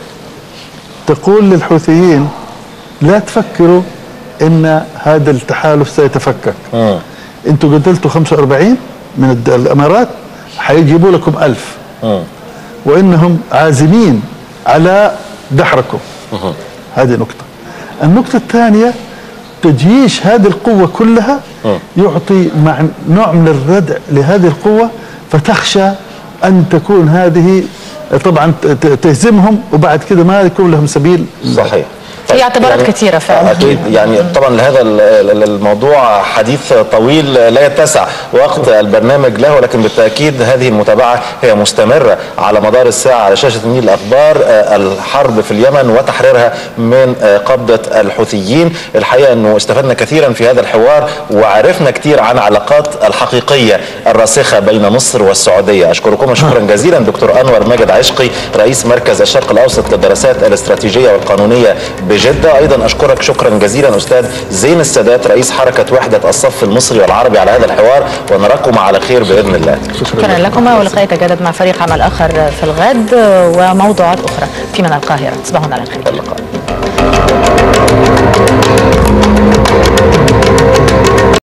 تقول للحوثيين لا تفكروا ان هذا التحالف سيتفكك انتوا قتلتوا 45 من الد- الامارات حيجيبوا لكم ألف وانهم عازمين على دحركم هذه نقطة النقطة الثانية تجيش هذه القوة كلها يعطي مع نوع من الردع لهذه القوة فتخشى أن تكون هذه طبعا ت- ت- تهزمهم وبعد كده ما يكون لهم سبيل صحيح في اعتبارات كثيرة فعلا اكيد يعني طبعا لهذا ال- ال- الموضوع حديث طويل لا يتسع وقت البرنامج له ولكن بالتاكيد هذه المتابعه هي مستمره على مدار الساعه على شاشه النيل الاخبار آه، الحرب في اليمن وتحريرها من آه، قبضه الحوثيين الحقيقه انه استفدنا كثيرا في هذا الحوار وعرفنا كثير عن علاقات الحقيقيه الراسخه بين مصر والسعوديه اشكركم شكرا جزيلا دكتور انور ماجد عشقي رئيس مركز الشرق الاوسط للدراسات الاستراتيجيه والقانونيه بجده ايضا اشكرك شكرا جزيلا استاذ زين السادات رئيس حركه وحده الصف المصري والعربي على هذا الحوار ونراكم على خير باذن الله شكرا لكم ولقاء يتجدد مع فريق عمل آخر في الغد وموضوعات أخرى في من القاهرة تصبحون على خير اللقاء